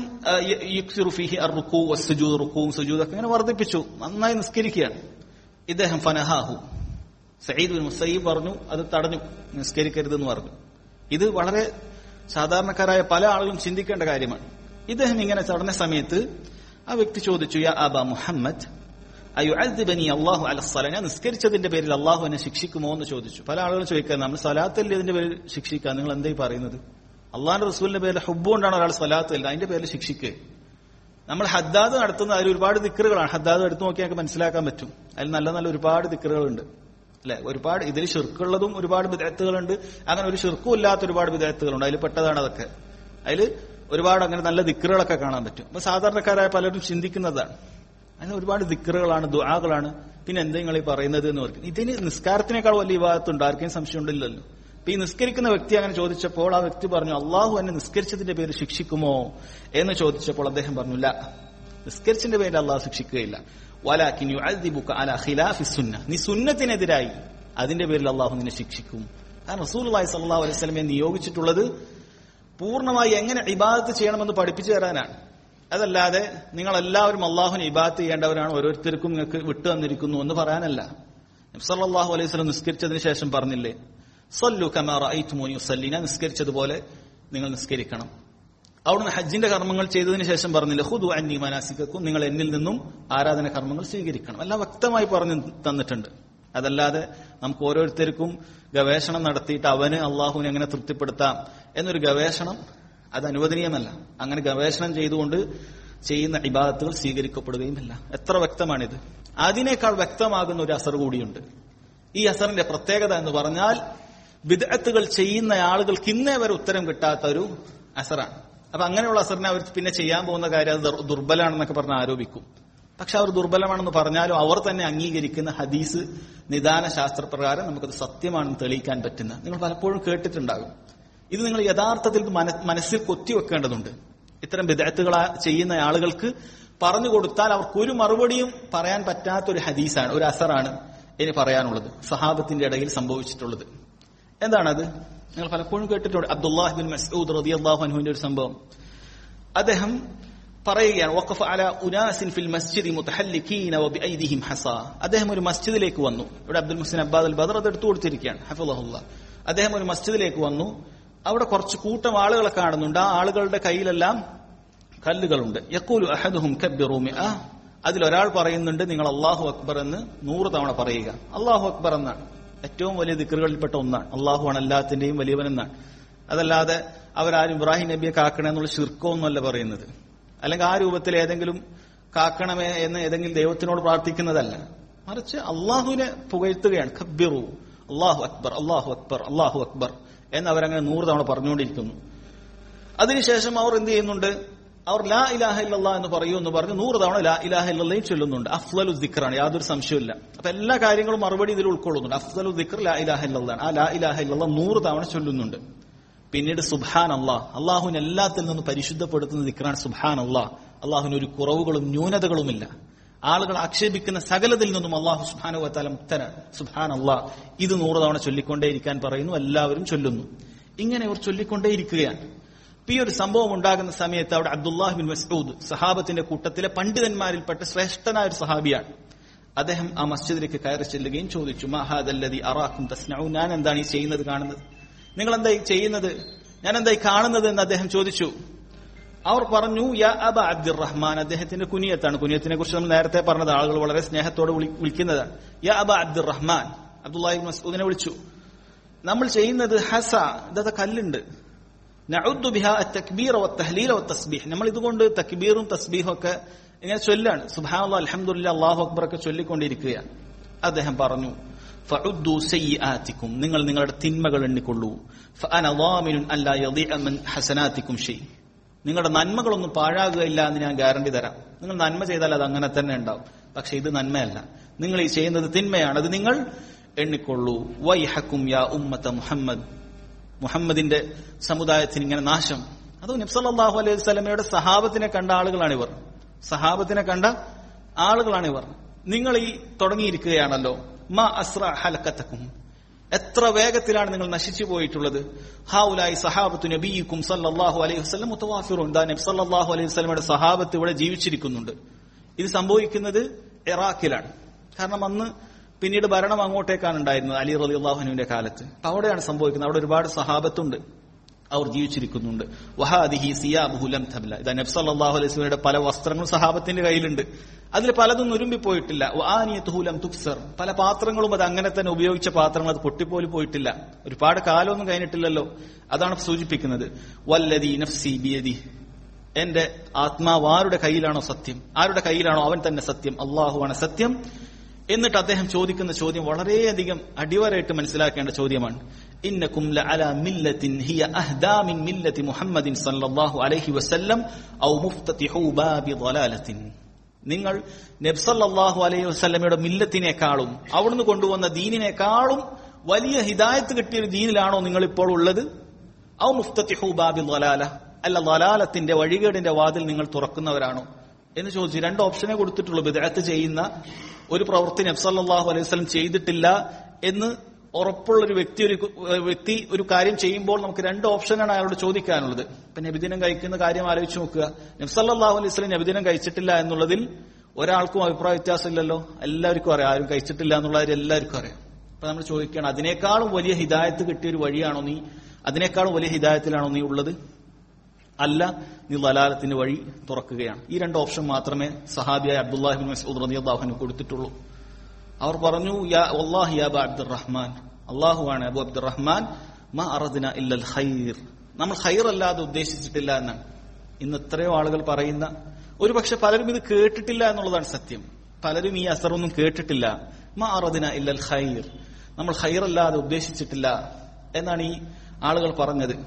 റുക്കൂവും സുജൂദൊക്കെ ഇങ്ങനെ വർദ്ധിപ്പിച്ചു നന്നായി നിസ്കരിക്കുകയാണ് ഇദ്ദേഹം ഫനഹാഹു സയ്യിദ് ബിൻ മുസയ്യിബ് പറഞ്ഞു അത് തടഞ്ഞു നിസ്കരിക്കരുതെന്ന് പറഞ്ഞു ഇത് വളരെ സാധാരണക്കാരായ പല ആളുകളും ചിന്തിക്കേണ്ട കാര്യമാണ് ഇദ്ദേഹം ഇങ്ങനെ തടഞ്ഞ സമയത്ത് ആ വ്യക്തി ചോദിച്ചു യാ ആബാ മുഹമ്മദ് അയ്യുഅദ്ദിബനി അള്ളാഹു അലസ്സല ഞാൻ നിസ്കരിച്ചതിന്റെ പേരിൽ അള്ളാഹു എന്നെ ശിക്ഷിക്കുമോ എന്ന് ചോദിച്ചു പല ആളുകളും ചോദിക്കാൻ നമ്മൾ സലാത്തല്ലേ ഇതിന്റെ പേരിൽ ശിക്ഷിക്കുക നിങ്ങൾ എന്തായി പറയുന്നത് അള്ളാഹിന്റെ റസൂലിന്റെ പേരിൽ ഹുബ് കൊണ്ടാണ് ഒരാൾ സലാത്തല്ല അതിന്റെ പേരിൽ ശിക്ഷിക്കുക നമ്മൾ ഹദ്ദാദ് നടത്തുന്ന അതിൽ ഒരുപാട് ദിക്കറുകളാണ് ഹദ്ദാദ് എടുത്തു നോക്കി നമുക്ക് മനസ്സിലാക്കാൻ പറ്റും അതിൽ നല്ല നല്ല ഒരുപാട് ദിക്കറുകളുണ്ട് അല്ലെ ഒരുപാട് ഇതിൽ ഷിർക്കുള്ളതും ഒരുപാട് വിദഗ്ധകളുണ്ട് അങ്ങനെ ഒരു ഷിർക്കും ഇല്ലാത്ത ഒരുപാട് വിദഗ്ധകളുണ്ട് അതിൽ പെട്ടതാണ് അതൊക്കെ അതിൽ ഒരുപാട് അങ്ങനെ നല്ല ദിക്കറുകളൊക്കെ കാണാൻ പറ്റും അപ്പൊ സാധാരണക്കാരായ പലരും ചിന്തിക്കുന്നതാണ് അങ്ങനെ ഒരുപാട് ദിക്കറുകളാണ് ദുആകളാണ് പിന്നെ എന്താ നിങ്ങൾ ഈ പറയുന്നത് എന്ന് പറയും ഇതിന് നിസ്കാരത്തിനേക്കാൾ വലിയ വിവാദത്തുണ്ട് ആർക്കും സംശയം ഉണ്ടില്ലല്ലോ അപ്പൊ ഈ നിസ്കരിക്കുന്ന വ്യക്തി അങ്ങനെ ചോദിച്ചപ്പോൾ ആ വ്യക്തി പറഞ്ഞു അള്ളാഹു എന്നെ നിസ്കരിച്ചതിന്റെ പേര് ശിക്ഷിക്കുമോ എന്ന് ചോദിച്ചപ്പോൾ അദ്ദേഹം പറഞ്ഞില്ല നിസ്കരിച്ചതിന്റെ പേരിൽ അള്ളാഹു ശിക്ഷിക്കുകയില്ല വലാക്കിൻ യുഅദ്ദിബുക അലാ ഖിലാഫി സുന്ന നീ സുന്നത്തിനെതിരായി അതിന്റെ പേരിൽ അള്ളാഹു നിന്നെ ശിക്ഷിക്കും കാരണം റസൂലുള്ളാഹി സ്വല്ലല്ലാഹു അലൈഹി വസല്ലമയെ നിയോഗിച്ചിട്ടുള്ളത് പൂർണ്ണമായി എങ്ങനെ ഇബാദത്ത് ചെയ്യണമെന്ന് പഠിപ്പിച്ചു തരാനാണ് അതല്ലാതെ നിങ്ങൾ എല്ലാവരും അള്ളാഹുവിനെ ഇബാദത്ത് ചെയ്യേണ്ടവരാണ് ഓരോരുത്തർക്കും നിങ്ങൾക്ക് വിട്ടു തന്നിരിക്കുന്നു എന്ന് പറയാനല്ല സല്ലല്ലാഹു അലൈഹി വസല്ലം നിസ്കരിച്ചതിന് ശേഷം പറഞ്ഞില്ലേ സല്ലു കമാറ ഐറ്റുമോനി സല്ലി ഞാൻ നിസ്കരിച്ചതുപോലെ നിങ്ങൾ നിസ്കരിക്കണം അവിടുന്ന് ഹജ്ജിന്റെ കർമ്മങ്ങൾ ചെയ്തതിന് ശേഷം പറഞ്ഞില്ല ഹുദു അന്നി മനാസിക്കും നിങ്ങൾ എന്നിൽ നിന്നും ആരാധന കർമ്മങ്ങൾ സ്വീകരിക്കണം എല്ലാം വ്യക്തമായി പറഞ്ഞു തന്നിട്ടുണ്ട് അതല്ലാതെ നമുക്ക് ഓരോരുത്തർക്കും ഗവേഷണം നടത്തിയിട്ട് അവന് അള്ളാഹുവിനെ എങ്ങനെ തൃപ്തിപ്പെടുത്താം എന്നൊരു ഗവേഷണം അത് അനുവദനീയമല്ല അങ്ങനെ ഗവേഷണം ചെയ്തുകൊണ്ട് ചെയ്യുന്ന ഇബാദത്തുകൾ സ്വീകരിക്കപ്പെടുകയുമില്ല എത്ര വ്യക്തമാണിത് അതിനേക്കാൾ വ്യക്തമാകുന്ന ഒരു അസർ കൂടിയുണ്ട് ഈ അസറിന്റെ പ്രത്യേകത എന്ന് പറഞ്ഞാൽ വിദഗ്ധകൾ ചെയ്യുന്ന ആളുകൾക്ക് ഇന്നേ വരെ ഉത്തരം കിട്ടാത്ത ഒരു അസറാണ് അപ്പൊ അങ്ങനെയുള്ള അസറിനെ അവർ പിന്നെ ചെയ്യാൻ പോകുന്ന കാര്യം അത് ദുർബലാണെന്നൊക്കെ പറഞ്ഞ് ആരോപിക്കും പക്ഷെ അവർ ദുർബലമാണെന്ന് പറഞ്ഞാലും അവർ തന്നെ അംഗീകരിക്കുന്ന ഹദീസ് നിദാന ശാസ്ത്രപ്രകാരം നമുക്കത് സത്യമാണെന്ന് തെളിയിക്കാൻ പറ്റുന്ന നിങ്ങൾ പലപ്പോഴും കേട്ടിട്ടുണ്ടാകും ഇത് നിങ്ങൾ യഥാർത്ഥത്തിൽ മനസ്സിൽ കൊത്തിവെക്കേണ്ടതുണ്ട് ഇത്തരം വിദഗ്ധകൾ ചെയ്യുന്ന ആളുകൾക്ക് പറഞ്ഞു കൊടുത്താൽ അവർക്ക് ഒരു മറുപടിയും പറയാൻ പറ്റാത്ത ഒരു ഹദീസാണ് ഒരു അസറാണ് ഇനി പറയാനുള്ളത് സഹാബത്തിന്റെ ഇടയിൽ സംഭവിച്ചിട്ടുള്ളത് എന്താണത് നിങ്ങൾ പലപ്പോഴും കേട്ടിട്ടുണ്ട് അബ്ദുല്ലാഹ് ബിൻ മസ്ഊദ് റളിയല്ലാഹു അൻഹുവിന്റെ ഒരു സംഭവം അദ്ദേഹം പറയുകയാണ് വഖഫ അല ഉനാസിൻ ഫിൽ മസ്ജിദി മുതഹല്ലികീന വബിഐദിഹിം ഹസ അദ്ദേഹം ഒരു മസ്ജിദിലേക്ക് വന്നു ഇവിടെ അബ്ദുൽ മുഹ്സിൻ അബ്ബാദ് അൽ ബദർ അത് എടുത്തു കൊടുത്തിരിക്കുകയാണ് ഹഫിളഹുല്ല അദ്ദേഹം ഒരു മസ്ജിദിലേക്ക് വന്നു അവിടെ കുറച്ച് കൂട്ടം ആളുകളെ കാണുന്നുണ്ട് ആ ആളുകളുടെ കയ്യിലെല്ലാം കല്ലുകളുണ്ട് യക്കൂലു അഹദുഹും കബ്ബിറു മിഅ അതിലൊരാൾ പറയുന്നുണ്ട് നിങ്ങൾ അള്ളാഹു അക്ബർ എന്ന് നൂറ് തവണ പറയുക അള്ളാഹു അക്ബർ എന്നാണ് ഏറ്റവും വലിയ ദിക്കറുകളിൽപ്പെട്ട ഒന്നാണ് അള്ളാഹുവാണ് എല്ലാത്തിന്റെയും വലിയവനെന്നാണ് അതല്ലാതെ അവരാരും ഇബ്രാഹിം നബിയെ കാക്കണേ എന്നുള്ള ശിർക്കമൊന്നുമല്ല പറയുന്നത് അല്ലെങ്കിൽ ആ രൂപത്തിൽ ഏതെങ്കിലും കാക്കണമേ എന്ന് ഏതെങ്കിലും ദൈവത്തിനോട് പ്രാർത്ഥിക്കുന്നതല്ല മറിച്ച് അള്ളാഹുവിനെ പുകഴ്ത്തുകയാണ് ഖബ്ബിറു അള്ളാഹു അക്ബർ അള്ളാഹു അക്ബർ അള്ളാഹു അക്ബർ എന്ന് അവരങ്ങനെ നൂറ് തവണ പറഞ്ഞുകൊണ്ടിരിക്കുന്നു അതിനുശേഷം അവർ എന്ത് ചെയ്യുന്നുണ്ട് അവർ ലാ ഇലാഹ ഇല്ലല്ലാ എന്ന് പറയൂ എന്ന് പറഞ്ഞ് നൂറ് തവണ ലാ ഇലാഹ ഇല്ലല്ലയും ചൊല്ലുന്നുണ്ട് അഫ്ലലു ദിക്റാണ് യാതൊരു സംശയമില്ല അപ്പൊ എല്ലാ കാര്യങ്ങളും മറുപടി ഇതിൽ ഉൾക്കൊള്ളുന്നുണ്ട് അഫ്ലലു ദിക്ർ ലാ ഇലാഹ ഇല്ലല്ലാണ് ആ ലാ ഇലാഹ ഇല്ലല്ല നൂറ് തവണ ചൊല്ലുന്നുണ്ട് പിന്നീട് സുബാൻ അള്ളാഹ് അള്ളാഹുവിന് എല്ലാത്തിൽ നിന്നും പരിശുദ്ധപ്പെടുത്തുന്ന ദിക്റാണ് സുബാൻ അള്ളാഹ് അള്ളാഹുവിന് ഒരു കുറവുകളും ന്യൂനതകളുമില്ല ആളുകൾ ആക്ഷേപിക്കുന്ന സകലത്തിൽ നിന്നും അള്ളാഹു സുബാനു വത്താല മുക്തനാണ് സുബാൻ അള്ളാഹ് ഇത് നൂറ് തവണ ചൊല്ലിക്കൊണ്ടേയിരിക്കാൻ പറയുന്നു എല്ലാവരും ചൊല്ലുന്നു ഇങ്ങനെ അവർ ചൊല്ലിക്കൊണ്ടേയിരിക്കുകയാണ് ഇപ്പൊ ഈ ഒരു സംഭവം ഉണ്ടാകുന്ന സമയത്ത് അവിടെ അബ്ദുല്ലാഹ് ബിൻ മസ്ഊദ് സഹാബത്തിന്റെ കൂട്ടത്തിലെ പണ്ഡിതന്മാരിൽപ്പെട്ട ശ്രേഷ്ഠനായ ഒരു സഹാബിയാണ് അദ്ദേഹം ആ മസ്ജിദിലേക്ക് കയറി ചെല്ലുകയും ചോദിച്ചു മഹാദല്ലതി അറാഖും തസ്നൌ ഞാൻ എന്താണ് ഈ ചെയ്യുന്നത് കാണുന്നത് നിങ്ങൾ എന്താ ഈ ചെയ്യുന്നത് ഞാൻ എന്താ ഈ കാണുന്നത് എന്ന് അദ്ദേഹം ചോദിച്ചു അവർ പറഞ്ഞു യാ അബ അബ്ദുർ റഹ്മാൻ അദ്ദേഹത്തിന്റെ കുനിയത്താണ് കുനിയത്തിനെ കുറിച്ച് നമ്മൾ നേരത്തെ പറഞ്ഞത് ആളുകൾ വളരെ സ്നേഹത്തോടെ വിളി- വിളിക്കുന്നതാണ് യാ അബ അബ്ദുർ റഹ്മാൻ അബ്ദുല്ലാഹി മസൂദിനെ വിളിച്ചു നമ്മൾ ചെയ്യുന്നത് ഹസ ഇതത്തെ കല്ലുണ്ട് നഉദ്ദു ബിഹാ അത്തക്ബീർ വത്തഹ്ലീൽ വത്തസ്ബീഹ് നമ്മൾ ഇതുകൊണ്ട് തക്ബീറും തസ്ബീഹും ഒക്കെ ഇങ്ങനെ ചൊല്ലാണ് സുബ്ഹാനല്ലാഹ് അൽഹംദുലില്ലാഹ് അല്ലാഹു അക്ബർ ഒക്കെ ചൊല്ലിക്കൊണ്ടിരിക്കുകയാണ് അദ്ദേഹം പറഞ്ഞു ഫഉദ്ദു സയ്യിആതിക്കും നിങ്ങൾ നിങ്ങളുടെ തിന്മകൾ എണ്ണിക്കൊള്ളൂ ഫഅന ളാമിനുൻ അല്ലാ യദീഅ മൻ ഹസനാതിക്കും ഷൈ നിങ്ങളുടെ നന്മകളൊന്നും പാഴാകുകയില്ല എന്ന് ഞാൻ ഗ്യാരണ്ടി തരാം നിങ്ങൾ നന്മ ചെയ്താൽ അത് അങ്ങനെ തന്നെ ഉണ്ടാവും പക്ഷെ ഇത് നന്മയല്ല നിങ്ങൾ ഈ ചെയ്യുന്നത് തിന്മയാണ് അത് നിങ്ങൾ എണ്ണിക്കൊള്ളൂ വൈഹക്കും യാ ഉമ്മത്ത മുഹമ്മദ് മുഹമ്മദിന്റെ സമുദായത്തിന് ഇങ്ങനെ നാശം അത് നബ്സല്ലാഹു അലൈഹി സ്വലമയുടെ സഹാബത്തിനെ കണ്ട ആളുകളാണിവർ സഹാബത്തിനെ കണ്ട ആളുകളാണിവർ നിങ്ങൾ ഈ തുടങ്ങിയിരിക്കുകയാണല്ലോ മാ അസ്ര ഹലക്കത്തക്കും എത്ര വേഗത്തിലാണ് നിങ്ങൾ നശിച്ചു പോയിട്ടുള്ളത് ഹാവുലായി സഹാബത്തു നബിയും സല്ലല്ലാഹു അലൈഹി വസല്ലം മുത്തവാഫിറുൻ ദാ നബി സല്ലല്ലാഹു അലൈഹി വസല്ലമയുടെ സഹാബത്ത് ഇവിടെ ജീവിച്ചിരിക്കുന്നുണ്ട് ഇത് സംഭവിക്കുന്നത് ഇറാഖിലാണ് കാരണം അന്ന് പിന്നീട് ഭരണം അങ്ങോട്ടേക്കാണ് ഉണ്ടായിരുന്നത് അലി റലി അള്ളാഹുനുവിന്റെ കാലത്ത് അപ്പൊ അവിടെയാണ് സംഭവിക്കുന്നത് അവിടെ ഒരുപാട് സഹാബത്തുണ്ട് അവർ ജീവിച്ചിരിക്കുന്നുണ്ട് വഹാദിഹി സിയാബുഹുലം തബ്ല ഇതാ നബ്സല്ലാഹു അലൈഹി സ്വലയുടെ പല വസ്ത്രങ്ങളും സഹാബത്തിന്റെ കയ്യിലുണ്ട് അതിൽ പലതും നുരുമ്പിപ്പോയിട്ടില്ല ആനിയത്തുഹുലം തുക്സർ പല പാത്രങ്ങളും അത് അങ്ങനെ തന്നെ ഉപയോഗിച്ച പാത്രങ്ങൾ അത് പൊട്ടിപ്പോലും പോയിട്ടില്ല ഒരുപാട് കാലമൊന്നും കഴിഞ്ഞിട്ടില്ലല്ലോ അതാണ് സൂചിപ്പിക്കുന്നത് വല്ലതി നഫ്സി ബിയദി എന്റെ ആത്മാവ് ആരുടെ കയ്യിലാണോ സത്യം ആരുടെ കയ്യിലാണോ അവൻ തന്നെ സത്യം അള്ളാഹുവാണ് സത്യം എന്നിട്ട് അദ്ദേഹം ചോദിക്കുന്ന ചോദ്യം വളരെയധികം അടിവരായിട്ട് മനസ്സിലാക്കേണ്ട ചോദ്യമാണ് ഇന്നക്കും ലഅല മില്ലത്തിൻ ഹിയ അഹ്ദാ മിൻ മില്ലത്തി മുഹമ്മദിൻ സല്ലല്ലാഹു അലൈഹി വസല്ലം ഔ മുഫ്തതിഹു ബാബി ളലാലത്തിൻ നിങ്ങൾ നബി സല്ലല്ലാഹു അലൈഹി വസല്ലമയുടെ മില്ലത്തിനേക്കാളും അവിടുന്ന് കൊണ്ടുവന്ന ദീനിനേക്കാളും വലിയ ഹിദായത്ത് കിട്ടിയ ഒരു ദീനിലാണോ നിങ്ങൾ ഇപ്പോൾ ഉള്ളത് ഔ മുഫ്തതിഹു ബാബി ളലാല അല്ല ളലാലത്തിന്റെ വഴികേടിന്റെ വാതിൽ നിങ്ങൾ തുറക്കുന്നവരാണോ എന്ന് ചോദിച്ചു രണ്ട് ഓപ്ഷനെ കൊടുത്തിട്ടുള്ളൂ ബിദഅത്ത് ചെയ്യുന്ന ഒരു പ്രവൃത്തി നബ്സല്ലാഹു അലൈഹി വസല്ലം ചെയ്തിട്ടില്ല എന്ന് ഉറപ്പുള്ള ഒരു വ്യക്തി ഒരു വ്യക്തി ഒരു കാര്യം ചെയ്യുമ്പോൾ നമുക്ക് രണ്ട് ഓപ്ഷനാണ് അയാളോട് ചോദിക്കാനുള്ളത് ഇപ്പൊ നബിദിനം കഴിക്കുന്ന കാര്യം ആലോചിച്ച് നോക്കുക നബ്സല്ലാഹു അലൈഹി വസല്ലം നബിദിനം കഴിച്ചിട്ടില്ല എന്നുള്ളതിൽ ഒരാൾക്കും അഭിപ്രായ വ്യത്യാസമില്ലല്ലോ എല്ലാവർക്കും അറിയാം ആരും കഴിച്ചിട്ടില്ല എന്നുള്ളത് എല്ലാവർക്കും അറിയാം അപ്പൊ നമ്മൾ ചോദിക്കുകയാണ് അതിനേക്കാളും വലിയ ഹിദായത്ത് കിട്ടിയ ഒരു വഴിയാണോ നീ അതിനേക്കാളും വലിയ ഹിദായത്തിലാണോ നീ ഉള്ളത് അല്ല നീ ലലാലത്തിന്റെ വഴി തുറക്കുകയാണ് ഈ രണ്ട് ഓപ്ഷൻ മാത്രമേ സഹാബിയായ അബ്ദുല്ലാഹിബിൻ മസൂദ് റളിയല്ലാഹുവിന് കൊടുത്തിട്ടുള്ളൂ അവർ പറഞ്ഞു യാ വല്ലാഹി യാ അബ അബ്ദുറഹ്മാൻ അള്ളാഹുവാണ് അബു അബ്ദുറഹ്മാൻ മാ അറദിന ഇല്ലൽ ഖൈർ നമ്മൾ ഖൈർ അല്ലാതെ ഉദ്ദേശിച്ചിട്ടില്ല എന്നാണ് ഇന്ന് എത്രയോ ആളുകൾ പറയുന്ന ഒരുപക്ഷെ പലരും ഇത് കേട്ടിട്ടില്ല എന്നുള്ളതാണ് സത്യം പലരും ഈ അസറൊന്നും കേട്ടിട്ടില്ല മാ അറദിന ഇല്ലൽ ഖൈർ നമ്മൾ ഖൈർ അല്ലാതെ ഉദ്ദേശിച്ചിട്ടില്ല എന്നാണ് ഈ ആളുകൾ പറഞ്ഞത്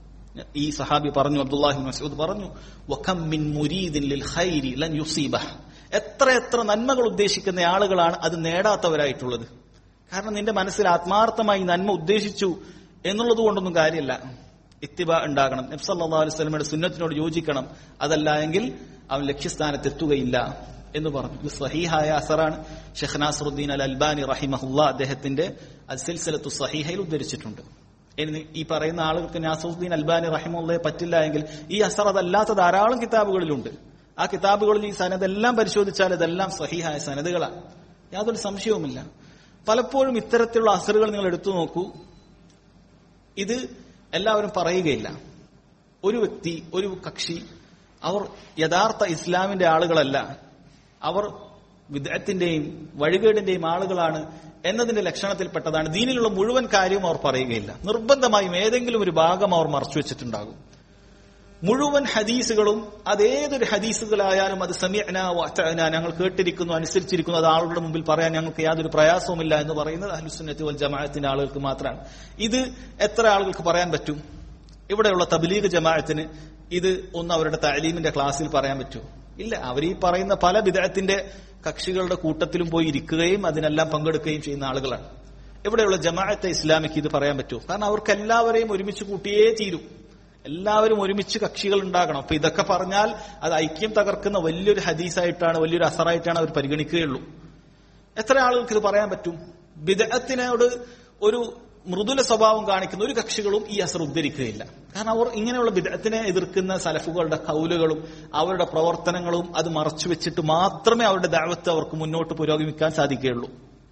ഈ സഹാബി പറഞ്ഞു അബ്ദുല്ലാഹി മസൂദ് പറഞ്ഞു വഖം മിൻ മുരീദിൻ ലിൽ ഖൈരി ലൻ യുസീബഹ് എത്ര എത്ര നന്മകൾ ഉദ്ദേശിക്കുന്ന ആളുകളാണ് അത് നേടാത്തവരായിട്ടുള്ളത് കാരണം നിന്റെ മനസ്സിൽ ആത്മാർത്ഥമായി നന്മ ഉദ്ദേശിച്ചു എന്നുള്ളത് കൊണ്ടൊന്നും കാര്യമില്ല ഇത്തിബ ഉണ്ടാകണം നബ്സല്ലാ അലൈഹി സ്വലമയുടെ സുന്നത്തിനോട് യോജിക്കണം അതല്ല എങ്കിൽ അവൻ ലക്ഷ്യസ്ഥാനത്ത് എത്തുകയില്ല എന്ന് പറഞ്ഞു ഇത് സഹീഹായ അസറാണ് ഷെഖ് നാസറുദ്ദീൻ അൽ അൽബാനി റഹിമഹുല്ല അദ്ദേഹത്തിന്റെ അസിൽസലത്തു സഹീഹയിൽ ഉദ്ധരിച്ചിട്ടുണ്ട് ഇനി ഈ പറയുന്ന ആളുകൾക്ക് നാസറുദ്ദീൻ അൽബാനി റഹിമുള്ളയെ പറ്റില്ല എങ്കിൽ ഈ അസർ അതല്ലാത്ത ധാരാളം കിതാബുകളിലുണ്ട് ആ കിതാബുകളിൽ ഈ സനതെല്ലാം പരിശോധിച്ചാൽ ഇതെല്ലാം സഹിഹായ സനതുകളാണ് യാതൊരു സംശയവുമില്ല പലപ്പോഴും ഇത്തരത്തിലുള്ള അസറുകൾ നിങ്ങൾ എടുത്തു നോക്കൂ ഇത് എല്ലാവരും പറയുകയില്ല ഒരു വ്യക്തി ഒരു കക്ഷി അവർ യഥാർത്ഥ ഇസ്ലാമിന്റെ ആളുകളല്ല അവർ വിദഗ്ധത്തിന്റെയും വഴികേടിന്റെയും ആളുകളാണ് എന്നതിന്റെ ലക്ഷണത്തിൽപ്പെട്ടതാണ് ദീനിലുള്ള മുഴുവൻ കാര്യവും അവർ പറയുകയില്ല നിർബന്ധമായും ഏതെങ്കിലും ഒരു ഭാഗം അവർ മറച്ചു വെച്ചിട്ടുണ്ടാകും മുഴുവൻ ഹദീസുകളും അതേതൊരു ഹദീസുകളായാലും അത് സമയന വഅതഅന ഞങ്ങൾ കേട്ടിരിക്കുന്നു അനുസരിച്ചിരിക്കുന്നു അത് ആളുകളുടെ മുമ്പിൽ പറയാൻ ഞങ്ങൾക്ക് യാതൊരു പ്രയാസവുമില്ല എന്ന് പറയുന്നത് അഹ്ലുസുന്നത്തി വൽ ജമാഅത്തിന്റെ ആളുകൾക്ക് മാത്രമാണ് ഇത് എത്ര ആളുകൾക്ക് പറയാൻ പറ്റും ഇവിടെയുള്ള തബ്ലീഗ് ജമാഅത്തിന് ഇത് ഒന്ന് അവരുടെ താലീമിന്റെ ക്ലാസ്സിൽ പറയാൻ പറ്റുമോ ഇല്ല അവർ ഈ പറയുന്ന പല വിധത്തിന്റെ കക്ഷികളുടെ കൂട്ടത്തിലും പോയി ഇരിക്കുകയും അതിനെല്ലാം പങ്കെടുക്കുകയും ചെയ്യുന്ന ആളുകളാണ് ഇവിടെയുള്ള ജമാഅത്തെ ഇസ്ലാമിക്ക് ഇത് പറയാൻ പറ്റുമോ കാരണം അവർക്ക് എല്ലാവരെയും ഒരുമിച്ച് കൂട്ടിയേ തീരും എല്ലാവരും ഒരുമിച്ച് കക്ഷികൾ ഉണ്ടാകണം അപ്പൊ ഇതൊക്കെ പറഞ്ഞാൽ അത് ഐക്യം തകർക്കുന്ന വലിയൊരു ഹദീസായിട്ടാണ് വലിയൊരു അസറായിട്ടാണ് അവർ പരിഗണിക്കുകയുള്ളൂ എത്ര ആളുകൾക്ക് ഇത് പറയാൻ പറ്റും ബിദഅത്തിനോട് ഒരു മൃദുല സ്വഭാവം കാണിക്കുന്ന ഒരു കക്ഷികളും ഈ അസർ ഉദ്ധരിക്കുകയില്ല കാരണം അവർ ഇങ്ങനെയുള്ള ബിദഅത്തിനെ എതിർക്കുന്ന സലഫുകളുടെ കൗലുകളും അവരുടെ പ്രവർത്തനങ്ങളും അത് മറച്ചു വെച്ചിട്ട് മാത്രമേ അവരുടെ ദാവത്ത് അവർക്ക് മുന്നോട്ട് പുരോഗമിക്കാൻ സാധിക്കുകയുള്ളൂ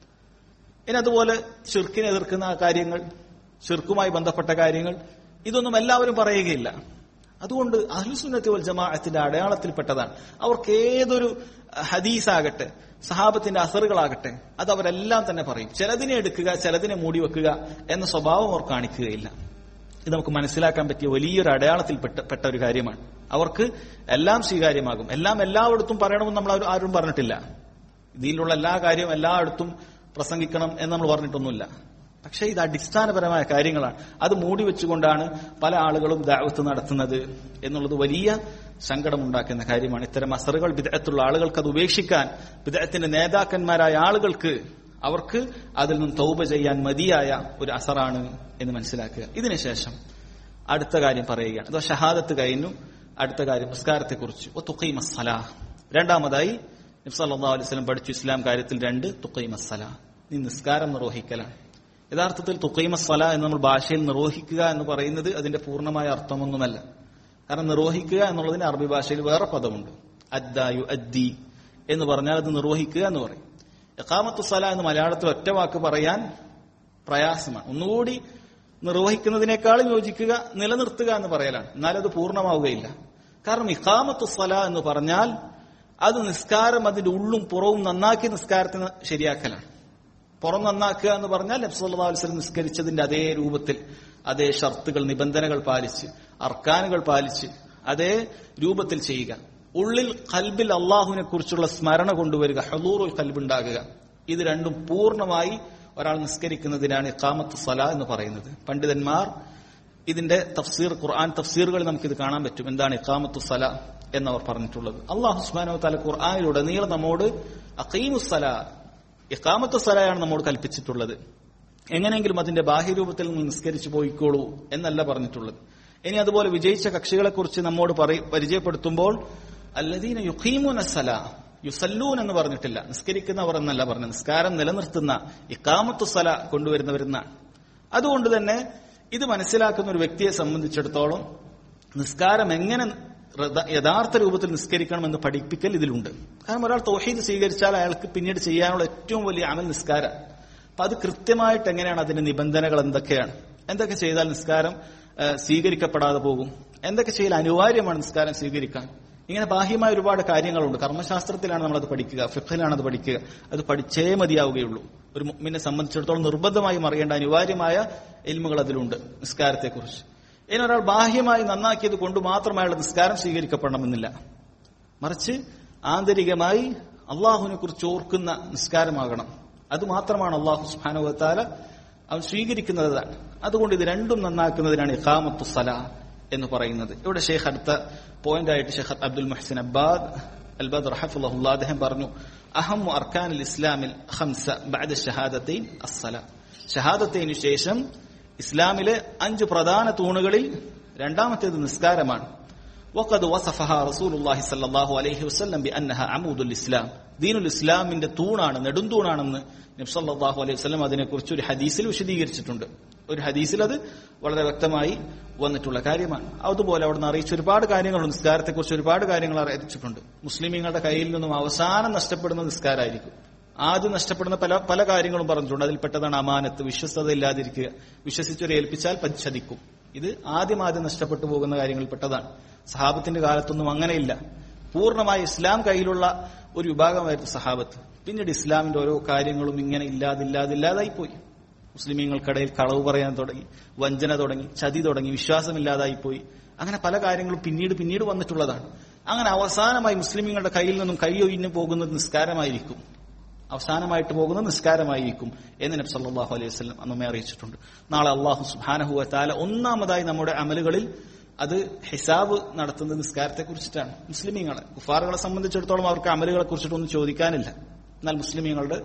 ഇനി അതുപോലെ ഷിർക്കിനെ എതിർക്കുന്ന ആ കാര്യങ്ങൾ ഷിർക്കുമായി ബന്ധപ്പെട്ട കാര്യങ്ങൾ ഇതൊന്നും എല്ലാവരും പറയുകയില്ല അതുകൊണ്ട് അഹ്ലുസുന്നത്തി വൽ ജമാഅത്തിന്റെ അടയാളത്തിൽപ്പെട്ടതാണ് അവർക്ക് ഏതൊരു ഹദീസാകട്ടെ സഹാബത്തിന്റെ അസറുകളാകട്ടെ അത് അവരെല്ലാം തന്നെ പറയും ചിലതിനെ എടുക്കുക ചിലതിനെ മൂടി വെക്കുക എന്ന സ്വഭാവം അവർ കാണിക്കുകയില്ല ഇത് നമുക്ക് മനസ്സിലാക്കാൻ പറ്റിയ വലിയൊരു അടയാളത്തിൽ പെട്ട പെട്ട ഒരു കാര്യമാണ് അവർക്ക് എല്ലാം സ്വീകാര്യമാകും എല്ലാം എല്ലായിടത്തും പറയണമെന്ന് നമ്മൾ ആരും- ആരും പറഞ്ഞിട്ടില്ല ഇതിലുള്ള എല്ലാ കാര്യവും എല്ലായിടത്തും പ്രസംഗിക്കണം എന്ന് നമ്മൾ പറഞ്ഞിട്ടൊന്നുമില്ല പക്ഷേ ഇത് അടിസ്ഥാനപരമായ കാര്യങ്ങളാണ് അത് മൂടി വെച്ചുകൊണ്ടാണ് പല ആളുകളും ദാവത്ത് നടത്തുന്നത് എന്നുള്ളത് വലിയ സങ്കടമുണ്ടാക്കുന്ന കാര്യമാണ് ഇത്തരം അസറുകൾ വിദഗ്ധത്തുള്ള ആളുകൾക്ക് അത് ഉപേക്ഷിക്കാൻ വിദഗ്ധത്തിന്റെ നേതാക്കന്മാരായ ആളുകൾക്ക് അവർക്ക് അതിൽ നിന്ന് തൗബ ചെയ്യാൻ മതിയായ ഒരു അസറാണ് എന്ന് മനസ്സിലാക്കുക ഇതിനുശേഷം അടുത്ത കാര്യം പറയുകയാണ് അതോ ഷഹാദത്ത് കഴിഞ്ഞു അടുത്ത കാര്യം നിസ്കാരത്തെക്കുറിച്ച് ഒ തുക്കൈ മസ്സല രണ്ടാമതായി നബ്സല്ലാ അലൈഹി സ്വലം പഠിച്ചു ഇസ്ലാം കാര്യത്തിൽ രണ്ട് തുക്കൈ മസ്സല നീ നിസ്കാരം നിർവഹിക്കലാണ് യഥാർത്ഥത്തിൽ തുക്കൈ മസ്സല എന്ന് നമ്മൾ ഭാഷയിൽ നിർവഹിക്കുക എന്ന് പറയുന്നത് അതിന്റെ പൂർണ്ണമായ അർത്ഥമൊന്നുമല്ല കാരണം നിർവഹിക്കുക എന്നുള്ളതിന് അറബി ഭാഷയിൽ വേറെ പദമുണ്ട് അദ്ദായു അദ്ദി എന്ന് പറഞ്ഞാൽ അത് നിർവഹിക്കുക എന്ന് പറയും എക്കാമത്തു സല എന്ന് മലയാളത്തിൽ ഒറ്റ വാക്ക് പറയാൻ പ്രയാസമാണ് ഒന്നുകൂടി നിർവഹിക്കുന്നതിനേക്കാളും യോജിക്കുക നിലനിർത്തുക എന്ന് പറയലാണ് എന്നാലും അത് പൂർണ്ണമാവുകയില്ല കാരണം ഇഖാമത്തു സല എന്ന് പറഞ്ഞാൽ അത് നിസ്കാരം അതിന്റെ ഉള്ളും പുറവും നന്നാക്കി നിസ്കാരത്തിന് ശരിയാക്കലാണ് പുറം നന്നാക്കുക എന്ന് പറഞ്ഞാൽ നബ്സല്ലാ വസ്ലം നിസ്കരിച്ചതിന്റെ അതേ രൂപത്തിൽ അതേ ഷർത്തുകൾ നിബന്ധനകൾ പാലിച്ച് അർക്കാനുകൾ പാലിച്ച് അതേ രൂപത്തിൽ ചെയ്യുക ഉള്ളിൽ കൽബിൽ അള്ളാഹുവിനെ കുറിച്ചുള്ള സ്മരണ കൊണ്ടുവരിക ഹലൂറുൽ കൽബുണ്ടാകുക ഇത് രണ്ടും പൂർണ്ണമായി ഒരാൾ നിസ്കരിക്കുന്നതിനാണ് ഇക്കാമത്ത് സല എന്ന് പറയുന്നത് പണ്ഡിതന്മാർ ഇതിന്റെ തഫ്സീർ ഖുർആൻ തഫ്സീറുകളിൽ നമുക്കിത് കാണാൻ പറ്റും എന്താണ് ഇക്കാമത്തു സല എന്നവർ പറഞ്ഞിട്ടുള്ളത് അള്ളാഹു സുബാനോ തല ഖുർആാനിലൂടെ നീളം നമ്മോട് അക്കീമുസല ഇക്കാമത്തു സലയാണ് നമ്മോട് കൽപ്പിച്ചിട്ടുള്ളത് എങ്ങനെയെങ്കിലും അതിന്റെ ബാഹ്യരൂപത്തിൽ നിന്ന് നിസ്കരിച്ചു പോയിക്കോളൂ എന്നല്ല പറഞ്ഞിട്ടുള്ളത് ഇനി അതുപോലെ വിജയിച്ച കക്ഷികളെ കുറിച്ച് നമ്മോട് പറയ പരിചയപ്പെടുത്തുമ്പോൾ അല്ലദീന യുഖീമുന സല യുസല്ലൂൻ എന്ന് പറഞ്ഞിട്ടില്ല നിസ്കരിക്കുന്നവർ എന്നല്ല പറഞ്ഞത് നിസ്കാരം നിലനിർത്തുന്ന ഇക്കാമത്തു സല കൊണ്ടുവരുന്നവരെന്നാണ് അതുകൊണ്ട് തന്നെ ഇത് മനസ്സിലാക്കുന്ന ഒരു വ്യക്തിയെ സംബന്ധിച്ചിടത്തോളം നിസ്കാരം എങ്ങനെ റദ- യഥാർത്ഥ രൂപത്തിൽ നിസ്കരിക്കണമെന്ന് പഠിപ്പിക്കൽ ഇതിലുണ്ട് കാരണം ഒരാൾ തൗഹീദ് സ്വീകരിച്ചാൽ അയാൾക്ക് പിന്നീട് ചെയ്യാനുള്ള ഏറ്റവും വലിയ അമൽ നിസ്കാരം അപ്പൊ അത് കൃത്യമായിട്ട് എങ്ങനെയാണ് അതിന്റെ നിബന്ധനകൾ എന്തൊക്കെയാണ് എന്തൊക്കെ ചെയ്താൽ നിസ്കാരം ആ, സ്വീകരിക്കപ്പെടാതെ പോകും എന്തൊക്കെ ചെയ്യൽ അനിവാര്യമാണ് നിസ്കാരം സ്വീകരിക്കാൻ ഇങ്ങനെ ബാഹ്യമായ ഒരുപാട് കാര്യങ്ങളുണ്ട് കർമ്മശാസ്ത്രത്തിലാണ് നമ്മളത് പഠിക്കുക ഫിഖിലാണ് അത് പഠിക്കുക അത് പഠിച്ചേ മതിയാവുകയുള്ളൂ ഒരു മുഅ്മിനെ സംബന്ധിച്ചിടത്തോളം നിർബന്ധമായും അറിയേണ്ട അനിവാര്യമായ എൽമുകൾ അതിലുണ്ട് നിസ്കാരത്തെക്കുറിച്ച് ഇനി ഒരാൾ ബാഹ്യമായി നന്നാക്കിയത് കൊണ്ട് മാത്രം അയാളുടെ നിസ്കാരം സ്വീകരിക്കപ്പെടണമെന്നില്ല മറിച്ച് ആന്തരികമായി അള്ളാഹുവിനെ കുറിച്ച് ഓർക്കുന്ന നിസ്കാരമാകണം അത് മാത്രമാണ് അള്ളാഹു സുഹാനുവത്താല അവൻ സ്വീകരിക്കുന്നതാണ് അതുകൊണ്ട് ഇത് രണ്ടും നന്നാക്കുന്നതിനാണ് ഇഖാമത്തു സല എന്ന് പറയുന്നത് ഇവിടെ ഷെയ്ഖ് അടുത്ത പോയിന്റ് ആയിട്ട് ഷെയ്ഖ് അബ്ദുൽ മുഹസിൻ അബ്ബാദ് അൽബാദ് റഹഫുല്ലാ അദ്ദേഹം പറഞ്ഞു അഹം അർക്കാൻ ഇസ്ലാമിൽ ഖംസ ബഅദ ഷഹാദത്തൈൻ അസ്സല ഷഹാദത്തൈനു ശേഷം ഇസ്ലാമിലെ അഞ്ച് പ്രധാന തൂണുകളിൽ രണ്ടാമത്തേത് നിസ്കാരമാണ് وقد وصفها رسول الله صلى الله عليه وسلم بأنها عمود الإسلام ദീനുൽ ഇസ്ലാമിന്റെ തൂണാണ് നെടുന്തൂണാണെന്ന് നബി സല്ലല്ലാഹു അലൈഹി വസല്ലം അതിനെക്കുറിച്ച് ഒരു ഹദീസിൽ വിശദീകരിച്ചിട്ടുണ്ട് ഒരു ഹദീസിൽ അത് വളരെ വ്യക്തമായി വന്നിട്ടുള്ള കാര്യമാണ് അതുപോലെ അവിടെ നിന്ന് അറിയിച്ച ഒരുപാട് കാര്യങ്ങളുണ്ട് നിസ്കാരത്തെക്കുറിച്ച് ഒരുപാട് കാര്യങ്ങൾ അറിയിച്ചിട്ടുണ്ട് മുസ്ലിമീങ്ങളുടെ കയ്യിൽ നിന്നും അവസാനം നഷ്ടപ്പെടുന്ന നിസ്കാരമായിരിക്കും ആദ്യം നഷ്ടപ്പെടുന്ന പല പല കാര്യങ്ങളും പറഞ്ഞിട്ടുണ്ട് അതിൽപ്പെട്ടതാണ് അമാനത്ത് വിശ്വസ്തത ഇല്ലാതിരിക്കുക വിശ്വസിച്ചൊരു ഏൽപ്പിച്ചാൽ പതിച്ചതിക്കും ഇത് ആദ്യം ആദ്യം നഷ്ടപ്പെട്ടു പോകുന്ന കാര്യങ്ങളിൽപ്പെട്ടതാണ് സഹാബത്തിന്റെ കാലത്തൊന്നും അങ്ങനെയില്ല പൂർണ്ണമായി ഇസ്ലാം കയ്യിലുള്ള ഒരു വിഭാഗമായിരുന്നു സഹാബത്ത് പിന്നീട് ഇസ്ലാമിന്റെ ഓരോ കാര്യങ്ങളും ഇങ്ങനെ ഇല്ലാതില്ലാതില്ലാതായി പോയി മുസ്ലിമീങ്ങൾക്കിടയിൽ കളവ് പറയാൻ തുടങ്ങി വഞ്ചന തുടങ്ങി ചതി തുടങ്ങി വിശ്വാസമില്ലാതായി പോയി അങ്ങനെ പല കാര്യങ്ങളും പിന്നീട് പിന്നീട് വന്നിട്ടുള്ളതാണ് അങ്ങനെ അവസാനമായി മുസ്ലിമീങ്ങളുടെ കയ്യിൽ നിന്നും കൈയൊഴിഞ്ഞു പോകുന്നത് നിസ്കാരമായിരിക്കും അവസാനമായിട്ട് പോകുന്നത് നിസ്കാരമായിരിക്കും എന്ന് നബി സല്ലല്ലാഹു അലൈഹി വസല്ലം നമ്മെ അറിയിച്ചിട്ടുണ്ട് നാളെ അള്ളാഹു സുബ്ഹാനഹു വതആല ഒന്നാമതായി നമ്മുടെ അമലുകളിൽ അത് ഹിസാബ് നടത്തുന്നത് നിസ്കാരത്തെ കുറിച്ചിട്ടാണ് മുസ്ലിമീങ്ങളെ കുഫാറുകളെ സംബന്ധിച്ചിടത്തോളം അവർക്ക് അമലുകളെ കുറിച്ചിട്ടൊന്നും ചോദിക്കാനില്ല എന്നാൽ മുസ്ലിമീങ്ങളുടെ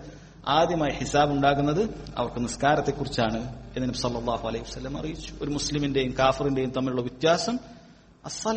ആദ്യമായി ഹിസാബ് ഉണ്ടാകുന്നത് അവർക്ക് നിസ്കാരത്തെക്കുറിച്ചാണ് എന്ന് നബി സല്ലല്ലാഹു അലൈഹി വസല്ലം അറിയിച്ചു ഒരു മുസ്ലിമിന്റെയും കാഫറിന്റെയും തമ്മിലുള്ള വ്യത്യാസം അസ്സല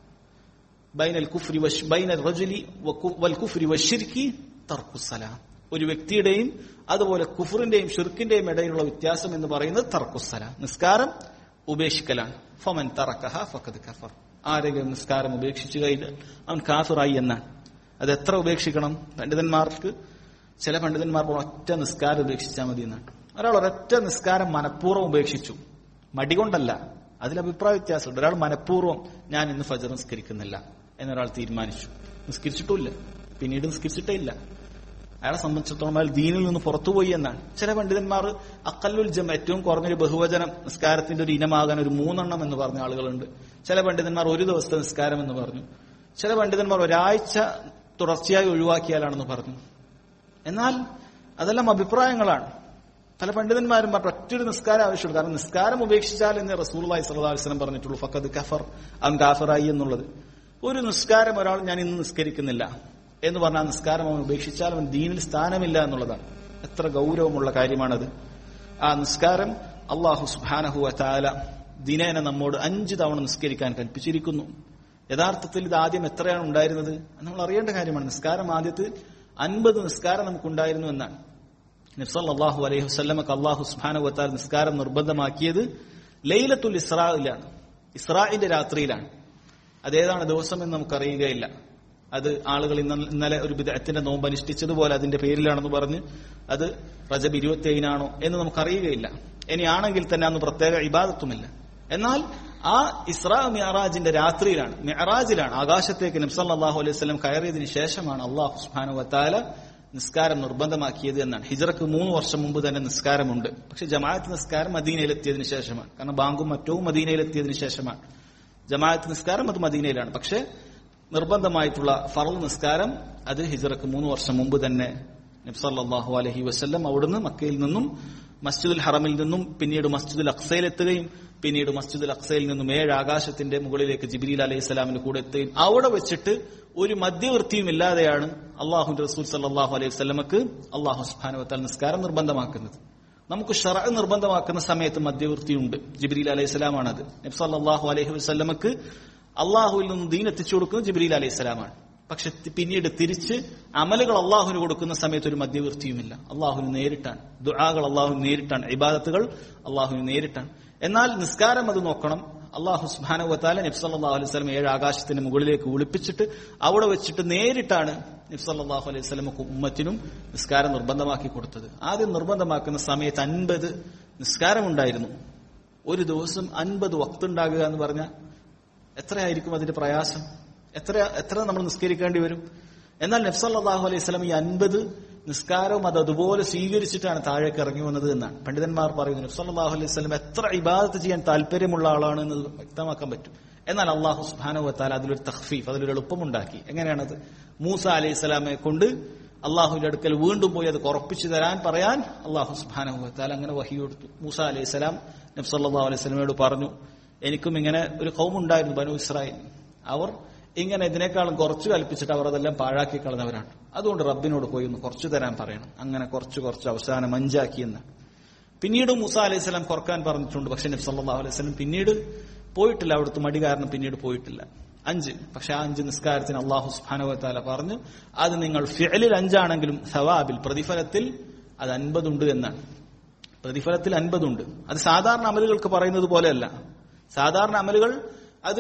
ബൈനൽ കുഫ്രി വശ് ബൈനൽ റജുലി വകു- വൽ കുഫ്രി വശിർക്കി തർക്കുസല ഒരു വ്യക്തിയുടെയും അതുപോലെ കുഫറിന്റെയും ഷിർക്കിന്റെയും ഇടയിലുള്ള വ്യത്യാസം എന്ന് പറയുന്നത് തർക്കുസല നിസ്കാരം ഉപേക്ഷിക്കലാണ് ഫമൻ തറക്കഹ ഫഖദ് കഫർ ആരെങ്കിലും നിസ്കാരം ഉപേക്ഷിച്ചു കഴിഞ്ഞാൽ അവൻ കാഫിറായി എന്നാണ് അത് എത്ര ഉപേക്ഷിക്കണം പണ്ഡിതന്മാർക്ക് ചില പണ്ഡിതന്മാർ ഒറ്റ നിസ്കാരം ഉപേക്ഷിച്ചാൽ മതി എന്നാണ് ഒരാൾ ഒരൊറ്റ നിസ്കാരം മനഃപൂർവ്വം ഉപേക്ഷിച്ചു മടികൊണ്ടല്ല അതിൽ അഭിപ്രായ വ്യത്യാസമുണ്ട് ഒരാൾ മനഃപൂർവ്വം ഞാൻ ഇന്ന് ഫജർ നിസ്കരിക്കുന്നില്ല എന്നൊരാൾ തീരുമാനിച്ചു നിസ്കരിച്ചിട്ടുമില്ല പിന്നീട് നിസ്കരിച്ചിട്ടേ ഇല്ല അയാളെ സംബന്ധിച്ചിടത്തോളം അയാൾ ദീനിൽ നിന്ന് പുറത്തുപോയി എന്നാണ് ചില പണ്ഡിതന്മാർ അക്കല്ലുൽ ജം ഏറ്റവും കുറഞ്ഞൊരു ബഹുവചനം നിസ്കാരത്തിന്റെ ഒരു ഇനമാകാൻ ഒരു മൂന്നെണ്ണം എന്ന് പറഞ്ഞ ആളുകളുണ്ട് ചില പണ്ഡിതന്മാർ ഒരു ദിവസത്തെ നിസ്കാരം എന്ന് പറഞ്ഞു ചില പണ്ഡിതന്മാർ ഒരാഴ്ച തുടർച്ചയായി ഒഴിവാക്കിയാലാണെന്ന് പറഞ്ഞു എന്നാൽ അതെല്ലാം അഭിപ്രായങ്ങളാണ് പല പണ്ഡിതന്മാരും പറഞ്ഞു ഒറ്റൊരു നിസ്കാരം ആവശ്യമുള്ളൂ കാരണം നിസ്കാരം ഉപേക്ഷിച്ചാൽ എന്ന് റസൂലി സലഹുസ്ലം പറഞ്ഞിട്ടുള്ളൂ ഫക്കത് കഫർ അവൻ കാഫറായി എന്നുള്ളത് ഒരു നിസ്കാരം ഒരാൾ ഞാൻ ഇന്ന് നിസ്കരിക്കുന്നില്ല എന്ന് പറഞ്ഞാൽ നിസ്കാരം അവൻ ഉപേക്ഷിച്ചാൽ അവൻ ദീനിൽ സ്ഥാനമില്ല എന്നുള്ളതാണ് എത്ര ഗൗരവമുള്ള കാര്യമാണത് ആ നിസ്കാരം അള്ളാഹു സുബാനഹു അതാല ദിനേന നമ്മോട് അഞ്ച് തവണ നിസ്കരിക്കാൻ കൽപ്പിച്ചിരിക്കുന്നു യഥാർത്ഥത്തിൽ ഇത് ആദ്യം എത്രയാണ് ഉണ്ടായിരുന്നത് നമ്മൾ അറിയേണ്ട കാര്യമാണ് നിസ്കാരം ആദ്യത്തിൽ അൻപത് നിസ്കാരം നമുക്കുണ്ടായിരുന്നു എന്നാണ് നബ്സല്ലാഹു അലൈഹി വസ്ലമക്ക് അള്ളാഹു സുബാന വത്താൽ നിസ്കാരം നിർബന്ധമാക്കിയത് ലൈലത്തുൽ ഇസ്രായിലാണ് ഇസ്രായിന്റെ രാത്രിയിലാണ് അതേതാണ് ദിവസം എന്ന് നമുക്കറിയുകയില്ല അത് ആളുകൾ ഇന്ന- ഇന്നലെ ഒരു വിദഗ്ധത്തിന്റെ നോമ്പ് അനുഷ്ഠിച്ചതുപോലെ അതിന്റെ പേരിലാണെന്ന് പറഞ്ഞ് അത് റജബ് ഇരുപത്തിയേഴിനാണോ എന്ന് നമുക്കറിയുകയില്ല ഇനിയാണെങ്കിൽ തന്നെ അന്ന് പ്രത്യേക ഇബാദത്തുമില്ല എന്നാൽ ആ ഇസ്രാ മിയറാജിന്റെ രാത്രിയിലാണ് മിയറാജിലാണ് ആകാശത്തേക്ക് നബ്സല്ലാഹു അലൈഹി വസല്ലം കയറിയതിനു ശേഷമാണ് അള്ളാഹു സുബ്ഹാനഹു വത്താല നിസ്കാരം നിർബന്ധമാക്കിയത് എന്നാണ് ഹിജറക്ക് മൂന്ന് വർഷം മുമ്പ് തന്നെ നിസ്കാരമുണ്ട് പക്ഷെ ജമാഅത്ത് നിസ്കാരം മദീനയിലെത്തിയതിനു ശേഷമാണ് കാരണം ബാങ്കും മറ്റവും മദീനയിലെത്തിയതിനു ശേഷമാണ് ജമാഅത്ത് നിസ്കാരം അത് മദീനയിലാണ് പക്ഷെ നിർബന്ധമായിട്ടുള്ള ഫറൽ നിസ്കാരം അത് ഹിജറക്ക് മൂന്ന് വർഷം മുമ്പ് തന്നെ നബ്സല്ലാഹു അലഹി വസ്ല്ലം അവിടുന്ന് മക്കയിൽ നിന്നും മസ്ജിദുൽ ഹറമിൽ നിന്നും പിന്നീട് മസ്ജിദുൽ അക്സയിലെത്തുകയും പിന്നീട് മസ്ജിദുൽ അക്സയിൽ നിന്നും ഏഴ് ആകാശത്തിന്റെ മുകളിലേക്ക് ജിബ്രീൽ അലൈഹി സ്വലാമിന്റെ കൂടെ എത്തുകയും അവിടെ വെച്ചിട്ട് ഒരു മധ്യവൃത്തിയും ഇല്ലാതെയാണ് അള്ളാഹു റസൂൽ സല്ലാഹു അലൈഹി വസ്ലമക്ക് അള്ളാഹു സുബാനുവത്താൽ നിസ്കാരം നിർബന്ധമാക്കുന്നത് നമുക്ക് ഷറ നിർബന്ധമാക്കുന്ന സമയത്ത് മധ്യവൃത്തിയുണ്ട് ജിബ്രീൽ അലൈഹി സ്വലാമാണ് അത് നബ്സല്ലാഹു അലൈഹി വസ്ലമക്ക് അള്ളാഹുവിൽ നിന്ന് ദീൻ എത്തിച്ചു കൊടുക്കുന്നത് ജിബ്രീൽ അലൈഹി സ്വലാമാണ് പക്ഷെ തി- പിന്നീട് തിരിച്ച് അമലുകൾ അള്ളാഹുവിന് കൊടുക്കുന്ന സമയത്ത് ഒരു മധ്യവൃത്തിയുമില്ല അള്ളാഹുവിന് നേരിട്ടാണ് ദുആകൾ അള്ളാഹുവിന് നേരിട്ടാണ് ഇബാദത്തുകൾ അള്ളാഹുവിന് നേരിട്ടാണ് എന്നാൽ നിസ്കാരം അത് നോക്കണം അള്ളാഹു സുബാന വത്താല നബ്സല്ലാഹു അലൈഹി സ്വലം ഏഴ് ആകാശത്തിന് മുകളിലേക്ക് ഒളിപ്പിച്ചിട്ട് അവിടെ വെച്ചിട്ട് നേരിട്ടാണ് നബ്സല്ലാഹു അലൈഹി സ്വലമക്ക് ഉമ്മത്തിനും നിസ്കാരം നിർബന്ധമാക്കി കൊടുത്തത് ആദ്യം നിർബന്ധമാക്കുന്ന സമയത്ത് അൻപത് നിസ്കാരമുണ്ടായിരുന്നു ഒരു ദിവസം അൻപത് വക്തുണ്ടാകുക എന്ന് പറഞ്ഞാൽ എത്രയായിരിക്കും അതിന്റെ പ്രയാസം എത്ര എത്ര നമ്മൾ നിസ്കരിക്കേണ്ടി വരും എന്നാൽ നബ്സല്ലാഹു അലൈഹി സ്വലം ഈ അൻപത് നിസ്കാരവും അത് അതുപോലെ സ്വീകരിച്ചിട്ടാണ് താഴേക്ക് ഇറങ്ങി വന്നത് എന്നാണ് പണ്ഡിതന്മാർ പറയുന്നു നബ്സല്ലാഹു അലൈഹി സ്വലം എത്ര ഇബാദത്ത് ചെയ്യാൻ താല്പര്യമുള്ള ആളാണ് എന്ന് വ്യക്തമാക്കാൻ പറ്റും എന്നാൽ അള്ളാഹു സുബാനു വത്താൽ അതിലൊരു തഖ്ഫീഫ് അതിലൊരു എളുപ്പമുണ്ടാക്കി എങ്ങനെയാണത് മൂസ അലൈഹി സ്വലാമെ കൊണ്ട് അള്ളാഹുവിന്റെ അടുക്കൽ വീണ്ടും പോയി അത് കുറപ്പിച്ചു തരാൻ പറയാൻ അള്ളാഹു സുബാനു വത്താൽ അങ്ങനെ വഹി കൊടുത്തു മൂസ അലൈഹി സ്വലാം നബ്സല്ലാഹു അലൈഹി സ്വലമയോട് പറഞ്ഞു എനിക്കും ഇങ്ങനെ ഒരു കൗമുണ്ടായിരുന്നു ബനു ഇസ്രായേൽ അവർ ഇങ്ങനെ ഇതിനേക്കാളും കുറച്ച് കൽപ്പിച്ചിട്ട് അവർ അതെല്ലാം പാഴാക്കി കളഞ്ഞവരാണ് അതുകൊണ്ട് റബ്ബിനോട് പോയി ഒന്ന് കുറച്ചു തരാൻ പറയണം അങ്ങനെ കുറച്ച് കുറച്ച് അവസാനം അഞ്ചാക്കിയെന്ന് പിന്നീട് മൂസ അലൈഹി സ്വലാം കുറക്കാൻ പറഞ്ഞിട്ടുണ്ട് പക്ഷെ നബി സല്ലല്ലാഹു അലൈഹി സ്വലം പിന്നീട് പോയിട്ടില്ല അവിടുത്തെ മടി കാരണം പിന്നീട് പോയിട്ടില്ല അഞ്ച് പക്ഷെ ആ അഞ്ച് നിസ്കാരത്തിന് അള്ളാഹു സുബാനുവത്താല പറഞ്ഞു അത് നിങ്ങൾ ഫിഅലിൽ അഞ്ചാണെങ്കിലും സവാബിൽ പ്രതിഫലത്തിൽ അത് അൻപതുണ്ട് എന്നാണ് പ്രതിഫലത്തിൽ അൻപതുണ്ട് അത് സാധാരണ അമലുകൾക്ക് പറയുന്നത് പോലെയല്ല സാധാരണ അമലുകൾ അത്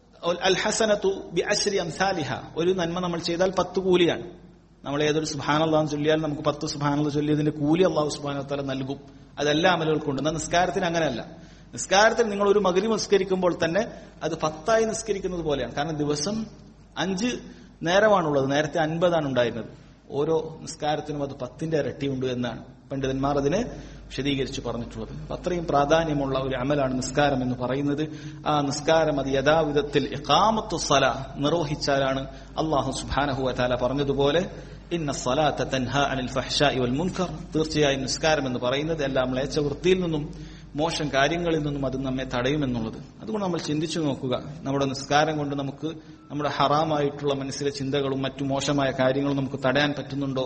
അൽ ഹസനത്തു ബി അശ്രി അംസാലിഹ ഒരു നന്മ നമ്മൾ ചെയ്താൽ പത്ത് കൂലിയാണ് നമ്മൾ ഏതൊരു സുബാനല്ലാന്ന് ചൊല്ലിയാൽ നമുക്ക് പത്ത് സുബാനുള്ള ചൊല്ലിയതിന്റെ കൂലി അള്ളാഹു സുബാനത്താല നൽകും അതെല്ലാ അമലുകൾക്കുണ്ട് എന്നാൽ നിസ്കാരത്തിന് അങ്ങനെയല്ല നിസ്കാരത്തിന് നിങ്ങൾ ഒരു മകരി നിസ്കരിക്കുമ്പോൾ തന്നെ അത് പത്തായി നിസ്കരിക്കുന്നത് പോലെയാണ് കാരണം ദിവസം അഞ്ച് നേരമാണുള്ളത് നേരത്തെ അൻപതാണ് ഉണ്ടായിരുന്നത് ഓരോ നിസ്കാരത്തിനും അത് പത്തിന്റെ ഇരട്ടിയുണ്ട് എന്നാണ് പണ്ഡിതന്മാർ അതിനെ വിശദീകരിച്ച് പറഞ്ഞിട്ടുള്ളത് അപ്പൊ അത്രയും പ്രാധാന്യമുള്ള ഒരു അമലാണ് നിസ്കാരം എന്ന് പറയുന്നത് ആ നിസ്കാരം അത് യഥാവിധത്തിൽ ഇഖാമത്തു സല നിർവഹിച്ചാലാണ് അള്ളാഹു സുബാനഹു താല പറഞ്ഞതുപോലെ ഇന്ന സലാത്ത തൻഹ അനിൽ ഫഹ്ഷാഇ വൽ മുൻകർ തീർച്ചയായും നിസ്കാരം എന്ന് പറയുന്നത് എല്ലാം മ്ലേച്ഛ വൃത്തിയിൽ നിന്നും മോശം കാര്യങ്ങളിൽ നിന്നും അത് നമ്മെ തടയുമെന്നുള്ളത് അതുകൊണ്ട് നമ്മൾ ചിന്തിച്ചു നോക്കുക നമ്മുടെ നിസ്കാരം കൊണ്ട് നമുക്ക് നമ്മുടെ ഹറാമായിട്ടുള്ള മനസ്സിലെ ചിന്തകളും മറ്റു മോശമായ കാര്യങ്ങളും നമുക്ക് തടയാൻ പറ്റുന്നുണ്ടോ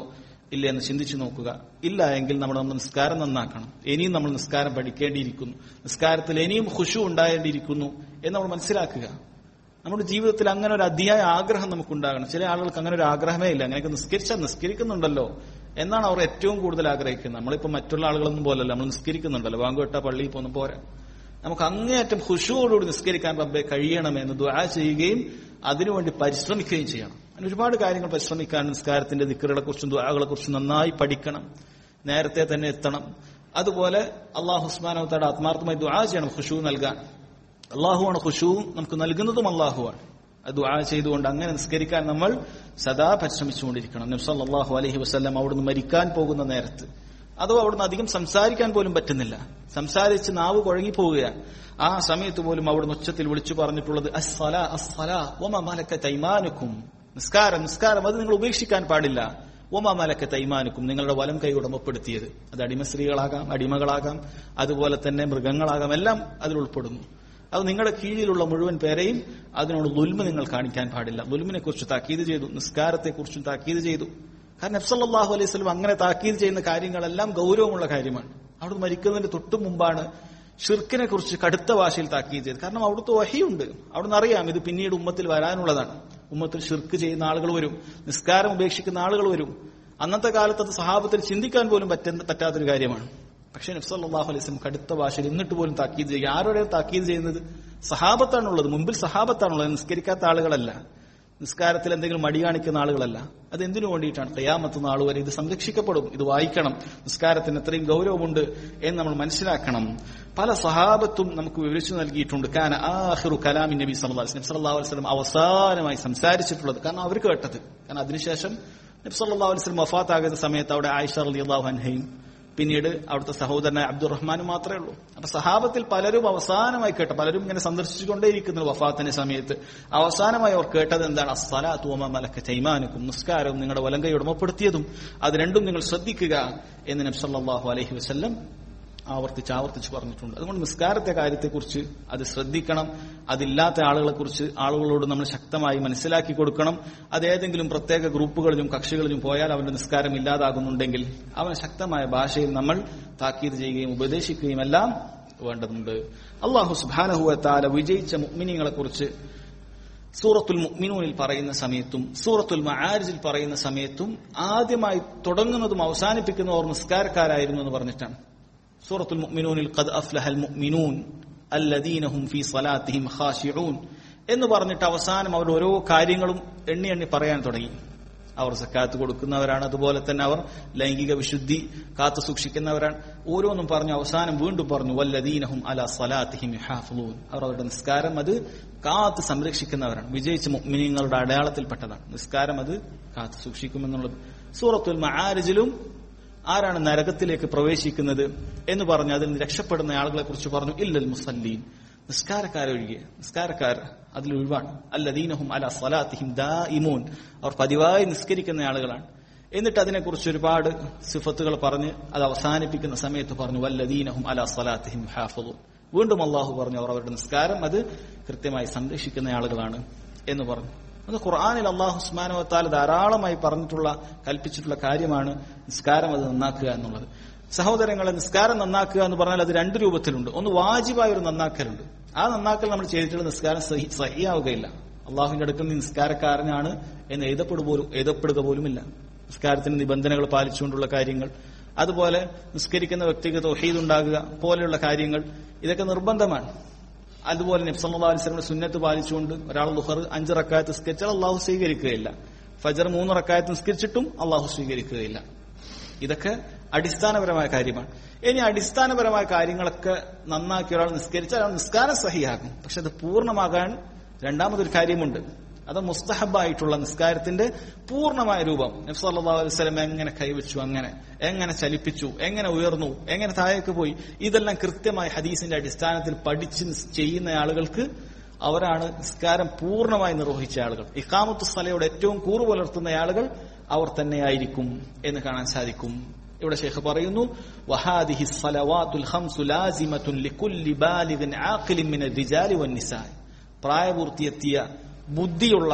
ഇല്ല എന്ന് ചിന്തിച്ചു നോക്കുക ഇല്ല എങ്കിൽ നമ്മൾ നമ്മുടെ നിസ്കാരം നന്നാക്കണം ഇനിയും നമ്മൾ നിസ്കാരം പഠിക്കേണ്ടിയിരിക്കുന്നു നിസ്കാരത്തിൽ ഇനിയും ഖുഷു ഉണ്ടായേണ്ടിയിരിക്കുന്നു എന്ന് നമ്മൾ മനസ്സിലാക്കുക നമ്മുടെ ജീവിതത്തിൽ അങ്ങനെ ഒരു അതിയായ ആഗ്രഹം നമുക്കുണ്ടാകണം ചില ആളുകൾക്ക് അങ്ങനെ ഒരു ആഗ്രഹമേ ഇല്ല അങ്ങനെയൊക്കെ നിസ്കരിച്ചാൽ നിസ്കരിക്കുന്നുണ്ടല്ലോ എന്നാണ് അവർ ഏറ്റവും കൂടുതൽ ആഗ്രഹിക്കുന്നത് നമ്മളിപ്പോ മറ്റുള്ള ആളുകളൊന്നും പോലല്ല നമ്മൾ നിസ്കരിക്കുന്നുണ്ടല്ലോ വാങ്കുവെട്ട പള്ളിയിൽ പോകുന്ന പോരാ നമുക്ക് അങ്ങേയറ്റം ഖുഷുവോടുകൂടി നിസ്കരിക്കാൻ റബ്ബെ കഴിയണമെന്ന് ദുആ ചെയ്യുകയും അതിനുവേണ്ടി പരിശ്രമിക്കുകയും ചെയ്യണം അങ്ങനെ ഒരുപാട് കാര്യങ്ങൾ പരിശ്രമിക്കാൻ നിസ്കാരത്തിന്റെ ദിക്കറുകളെ കുറിച്ചും ദുആകളെ കുറിച്ചും നന്നായി പഠിക്കണം നേരത്തെ തന്നെ എത്തണം അതുപോലെ അള്ളാഹു ഹുസ്മാനോത്തയുടെ ആത്മാർത്ഥമായി ദുആ ചെയ്യണം ഖുഷു നൽകാൻ അള്ളാഹുവാണ് ഖുഷു നമുക്ക് നൽകുന്നതും അള്ളാഹുവാണ് അത് ദുആ ചെയ്തുകൊണ്ട് അങ്ങനെ നിസ്കരിക്കാൻ നമ്മൾ സദാ പരിശ്രമിച്ചുകൊണ്ടിരിക്കണം നബ്സ് അള്ളാഹു അലഹി വസ്ല്ലാം അവിടുന്ന് മരിക്കാൻ പോകുന്ന നേരത്ത് അതോ അവിടുന്ന് അധികം സംസാരിക്കാൻ പോലും പറ്റുന്നില്ല സംസാരിച്ച് നാവ് കുഴങ്ങി പോവുകയാണ് ആ സമയത്ത് പോലും അവിടുന്ന് ഉച്ചത്തിൽ വിളിച്ചു പറഞ്ഞിട്ടുള്ളത് അസ്സല അസ്സല ഒമ മലക്ക തൈമാനുക്കും നിസ്കാരം നിസ്കാരം അത് നിങ്ങൾ ഉപേക്ഷിക്കാൻ പാടില്ല ഒമ മലക്ക തൈമാനുക്കും നിങ്ങളുടെ വലം കൈ ഉടമപ്പെടുത്തിയത് അത് അടിമ സ്ത്രീകളാകാം അടിമകളാകാം അതുപോലെ തന്നെ മൃഗങ്ങളാകാം എല്ലാം അതിൽ ഉൾപ്പെടുന്നു അത് നിങ്ങളുടെ കീഴിലുള്ള മുഴുവൻ പേരെയും അതിനോട് ദുൽമ നിങ്ങൾ കാണിക്കാൻ പാടില്ല ദുൽമിനെ കുറിച്ച് താക്കീത് ചെയ്തു നിസ്കാരത്തെ കുറിച്ചും താക്കീത് ചെയ്തു കാരണം നബ്സല്ലാഹു അലൈഹി സ്വലം അങ്ങനെ താക്കീത് ചെയ്യുന്ന കാര്യങ്ങളെല്ലാം ഗൗരവമുള്ള കാര്യമാണ് അവിടെ മരിക്കുന്നതിന് തൊട്ടു മുമ്പാണ് ഷിർക്കിനെ കുറിച്ച് കടുത്ത ഭാഷയിൽ താക്കീത് ചെയ്തത് കാരണം അവിടുത്തെ വഹിയുണ്ട് അവിടുന്ന് അറിയാം ഇത് പിന്നീട് ഉമ്മത്തിൽ വരാനുള്ളതാണ് ഉമ്മത്തിൽ ഷിർക്ക് ചെയ്യുന്ന ആളുകൾ വരും നിസ്കാരം ഉപേക്ഷിക്കുന്ന ആളുകൾ വരും അന്നത്തെ കാലത്ത് അത് സഹാബത്തിൽ ചിന്തിക്കാൻ പോലും പറ്റുന്ന പറ്റാത്തൊരു കാര്യമാണ് പക്ഷെ നബ്സല്ലാഹു അലൈഹി സ്വലം കടുത്ത ഭാഷയിൽ എന്നിട്ട് പോലും താക്കീത് ചെയ്യുക ആരോടെയാണ് താക്കീത് ചെയ്യുന്നത് സഹാബത്താണുള്ളത് മുമ്പിൽ സഹാബത്താണുള്ളത് നിസ്കരിക്കാത്ത ആളുകളല്ല നിസ്കാരത്തിൽ എന്തെങ്കിലും മടി കാണിക്കുന്ന ആളുകളല്ല അത് എന്തിനു വേണ്ടിയിട്ടാണ് കയ്യാമത്ത് നാൾ വരെ ഇത് സംരക്ഷിക്കപ്പെടും ഇത് വായിക്കണം നിസ്കാരത്തിന് എത്രയും ഗൗരവമുണ്ട് എന്ന് നമ്മൾ മനസ്സിലാക്കണം പല സഹാബത്തും നമുക്ക് വിവരിച്ചു നൽകിയിട്ടുണ്ട് കാന ആഹിറു കലാമി നബി സല്ലല്ലാഹു അലൈഹി സല്ലല്ലാഹു അലൈഹി വസല്ലം അവസാനമായി സംസാരിച്ചിട്ടുള്ളത് കാരണം അവർ കേട്ടത് കാരണം അതിനുശേഷം നബി സല്ലല്ലാഹു അലൈഹി വസല്ലം വഫാത്താകുന്ന സമയത്ത് അവിടെ ആയിഷ റളിയല്ലാഹു അൻഹയും പിന്നീട് അവിടുത്തെ സഹോദരനായ അബ്ദുറഹ്മാനും മാത്രമേ ഉള്ളൂ അപ്പൊ സഹാബത്തിൽ പലരും അവസാനമായി കേട്ട പലരും ഇങ്ങനെ സന്ദർശിച്ചുകൊണ്ടേയിരിക്കുന്നു വഫാത്തിന്റെ സമയത്ത് അവസാനമായി അവർ കേട്ടത് എന്താണ് അസ്സലാത്തുവമ മലക്ക ചൈമാനുക്കും നിസ്കാരവും നിങ്ങളുടെ വലങ്കൈ ഉടമപ്പെടുത്തിയതും അത് രണ്ടും നിങ്ങൾ ശ്രദ്ധിക്കുക എന്ന് നബ്സല്ലാഹു അലൈഹി വസ്ല്ലം ആവർത്തിച്ച് ആവർത്തിച്ച് പറഞ്ഞിട്ടുണ്ട് അതുകൊണ്ട് നിസ്കാരത്തെ കാര്യത്തെക്കുറിച്ച് അത് ശ്രദ്ധിക്കണം അതില്ലാത്ത ആളുകളെ കുറിച്ച് ആളുകളോട് നമ്മൾ ശക്തമായി മനസ്സിലാക്കി കൊടുക്കണം അത് ഏതെങ്കിലും പ്രത്യേക ഗ്രൂപ്പുകളിലും കക്ഷികളിലും പോയാൽ അവന്റെ നിസ്കാരം ഇല്ലാതാകുന്നുണ്ടെങ്കിൽ അവന് ശക്തമായ ഭാഷയിൽ നമ്മൾ താക്കീത് ചെയ്യുകയും ഉപദേശിക്കുകയും എല്ലാം വേണ്ടതുണ്ട് അള്ളാഹു സുബാനഹുവത്താല വിജയിച്ച മുഗ്മിനികളെ കുറിച്ച് സൂറത്തുൽ മുഅ്മിനൂനിൽ പറയുന്ന സമയത്തും സൂറത്തുൽ മആരിജിൽ പറയുന്ന സമയത്തും ആദ്യമായി തുടങ്ങുന്നതും അവസാനിപ്പിക്കുന്നവർ നിസ്കാരക്കാരായിരുന്നു എന്ന് പറഞ്ഞിട്ടാണ് സൂറത്തുൽ മുഅ്മിനൂനിൽ ഖദ് അഫ്ലഹൽ മുഅ്മിനൂൻ അല്ലദീന ഹും ഫീ സ്വലാത്തിഹിം ഖാശിഊൻ എന്ന് പറഞ്ഞിട്ട് അവസാനം അവർ ഓരോ കാര്യങ്ങളും എണ്ണി എണ്ണി പറയാൻ തുടങ്ങി അവർ സക്കാത്ത് കൊടുക്കുന്നവരാണ് അതുപോലെ തന്നെ അവർ ലൈംഗിക വിശുദ്ധി കാത്തു സൂക്ഷിക്കുന്നവരാണ് ഓരോന്നും പറഞ്ഞു അവസാനം വീണ്ടും പറഞ്ഞു വല്ലദീനഹും അല സലാത്തിഹിം യുഹാഫിളൂൻ അവർ അവരുടെ നിസ്കാരം അത് കാത്ത് സംരക്ഷിക്കുന്നവരാണ് വിജയിച്ച മുഅ്മിനീങ്ങളുടെ അടയാളത്തിൽപ്പെട്ടതാണ് നിസ്കാരം അത് കാത്തു സൂക്ഷിക്കുമെന്നുള്ളത് സൂറത്തുൽ മആരിജിലും ആരാണ് നരകത്തിലേക്ക് പ്രവേശിക്കുന്നത് എന്ന് പറഞ്ഞ് അതിൽ നിന്ന് രക്ഷപ്പെടുന്ന ആളുകളെ കുറിച്ച് പറഞ്ഞു ഇല്ലൽ മുസല്ലീൻ നിസ്കാരക്കാരൊഴികെ നിസ്കാരക്കാർ അതിൽ ഒഴിവാണ് അല്ലദീനഹും അല സലാത്തിഹിം ദാഇമൂൻ അവർ പതിവായി നിസ്കരിക്കുന്ന ആളുകളാണ് എന്നിട്ട് അതിനെക്കുറിച്ച് ഒരുപാട് സിഫത്തുകൾ പറഞ്ഞ് അത് അവസാനിപ്പിക്കുന്ന സമയത്ത് പറഞ്ഞു വല്ലദീനഹും അല സലാത്തിഹിം ഹാഫുദൂൻ വീണ്ടും അള്ളാഹു പറഞ്ഞു അവർ അവരുടെ നിസ്കാരം അത് കൃത്യമായി സംരക്ഷിക്കുന്ന ആളുകളാണ് എന്ന് പറഞ്ഞു അത് ഖുർആാനിൽ അള്ളാഹു ഉസ്മാനവത്താൽ ധാരാളമായി പറഞ്ഞിട്ടുള്ള കൽപ്പിച്ചിട്ടുള്ള കാര്യമാണ് നിസ്കാരം അത് നന്നാക്കുക എന്നുള്ളത് സഹോദരങ്ങളെ നിസ്കാരം നന്നാക്കുക എന്ന് പറഞ്ഞാൽ അത് രണ്ട് രൂപത്തിലുണ്ട് ഒന്ന് വാജിബായ ഒരു നന്നാക്കലുണ്ട് ആ നന്നാക്കൽ നമ്മൾ ചെയ്തിട്ടുള്ള നിസ്കാരം സഹി സഹിയാവുകയില്ല അള്ളാഹുവിന്റെ അടുക്കൽ നിന്ന് നിസ്കാരക്കാരനാണ് എന്ന് എഴുതപ്പെടുക പോലും എഴുതപ്പെടുക പോലുമില്ല നിസ്കാരത്തിന് നിബന്ധനകൾ പാലിച്ചുകൊണ്ടുള്ള കാര്യങ്ങൾ അതുപോലെ നിസ്കരിക്കുന്ന വ്യക്തിക്ക് തൊഹീദ് ഉണ്ടാകുക പോലെയുള്ള കാര്യങ്ങൾ ഇതൊക്കെ നിർബന്ധമാണ് അതുപോലെ നബ്സല്ലാ അലിസ്ലമിന്റെ സുന്നത്ത് പാലിച്ചുകൊണ്ട് ഒരാൾ ലുഹർ അഞ്ച് റക്കായത്ത് നിസ്കരിച്ചാൽ അള്ളാഹു സ്വീകരിക്കുകയില്ല ഫജർ മൂന്ന് റക്കായത്ത് നിസ്കരിച്ചിട്ടും അള്ളാഹു സ്വീകരിക്കുകയില്ല ഇതൊക്കെ അടിസ്ഥാനപരമായ കാര്യമാണ് ഇനി അടിസ്ഥാനപരമായ കാര്യങ്ങളൊക്കെ നന്നാക്കി ഒരാൾ നിസ്കരിച്ചാൽ അയാൾ നിസ്കാരം സഹിയാകും പക്ഷെ അത് പൂർണ്ണമാകാൻ രണ്ടാമതൊരു കാര്യമുണ്ട് അത് മുസ്തഹബായിട്ടുള്ള നിസ്കാരത്തിന്റെ പൂർണ്ണമായ രൂപം നബ്സല്ലാ അലൈവലം എങ്ങനെ കൈവച്ചു അങ്ങനെ എങ്ങനെ ചലിപ്പിച്ചു എങ്ങനെ ഉയർന്നു എങ്ങനെ താഴേക്ക് പോയി ഇതെല്ലാം കൃത്യമായി ഹദീസിന്റെ അടിസ്ഥാനത്തിൽ പഠിച്ച് ചെയ്യുന്ന ആളുകൾക്ക് അവരാണ് നിസ്കാരം പൂർണ്ണമായി നിർവഹിച്ച ആളുകൾ ഇക്കാമത്ത് സ്ഥലയോട് ഏറ്റവും കൂറു പുലർത്തുന്ന ആളുകൾ അവർ തന്നെയായിരിക്കും എന്ന് കാണാൻ സാധിക്കും ഇവിടെ ഷെയ്ഖ് പറയുന്നു വഹാദിഹി സലവാത്തുൽ ഖംസു ലാസിമത്തുൻ ലികുല്ലി ബാലിഗിൻ ആഖിലിൻ മിന റിജാലി വന്നിസാ പ്രായപൂർത്തിയെത്തിയ ബുദ്ധിയുള്ള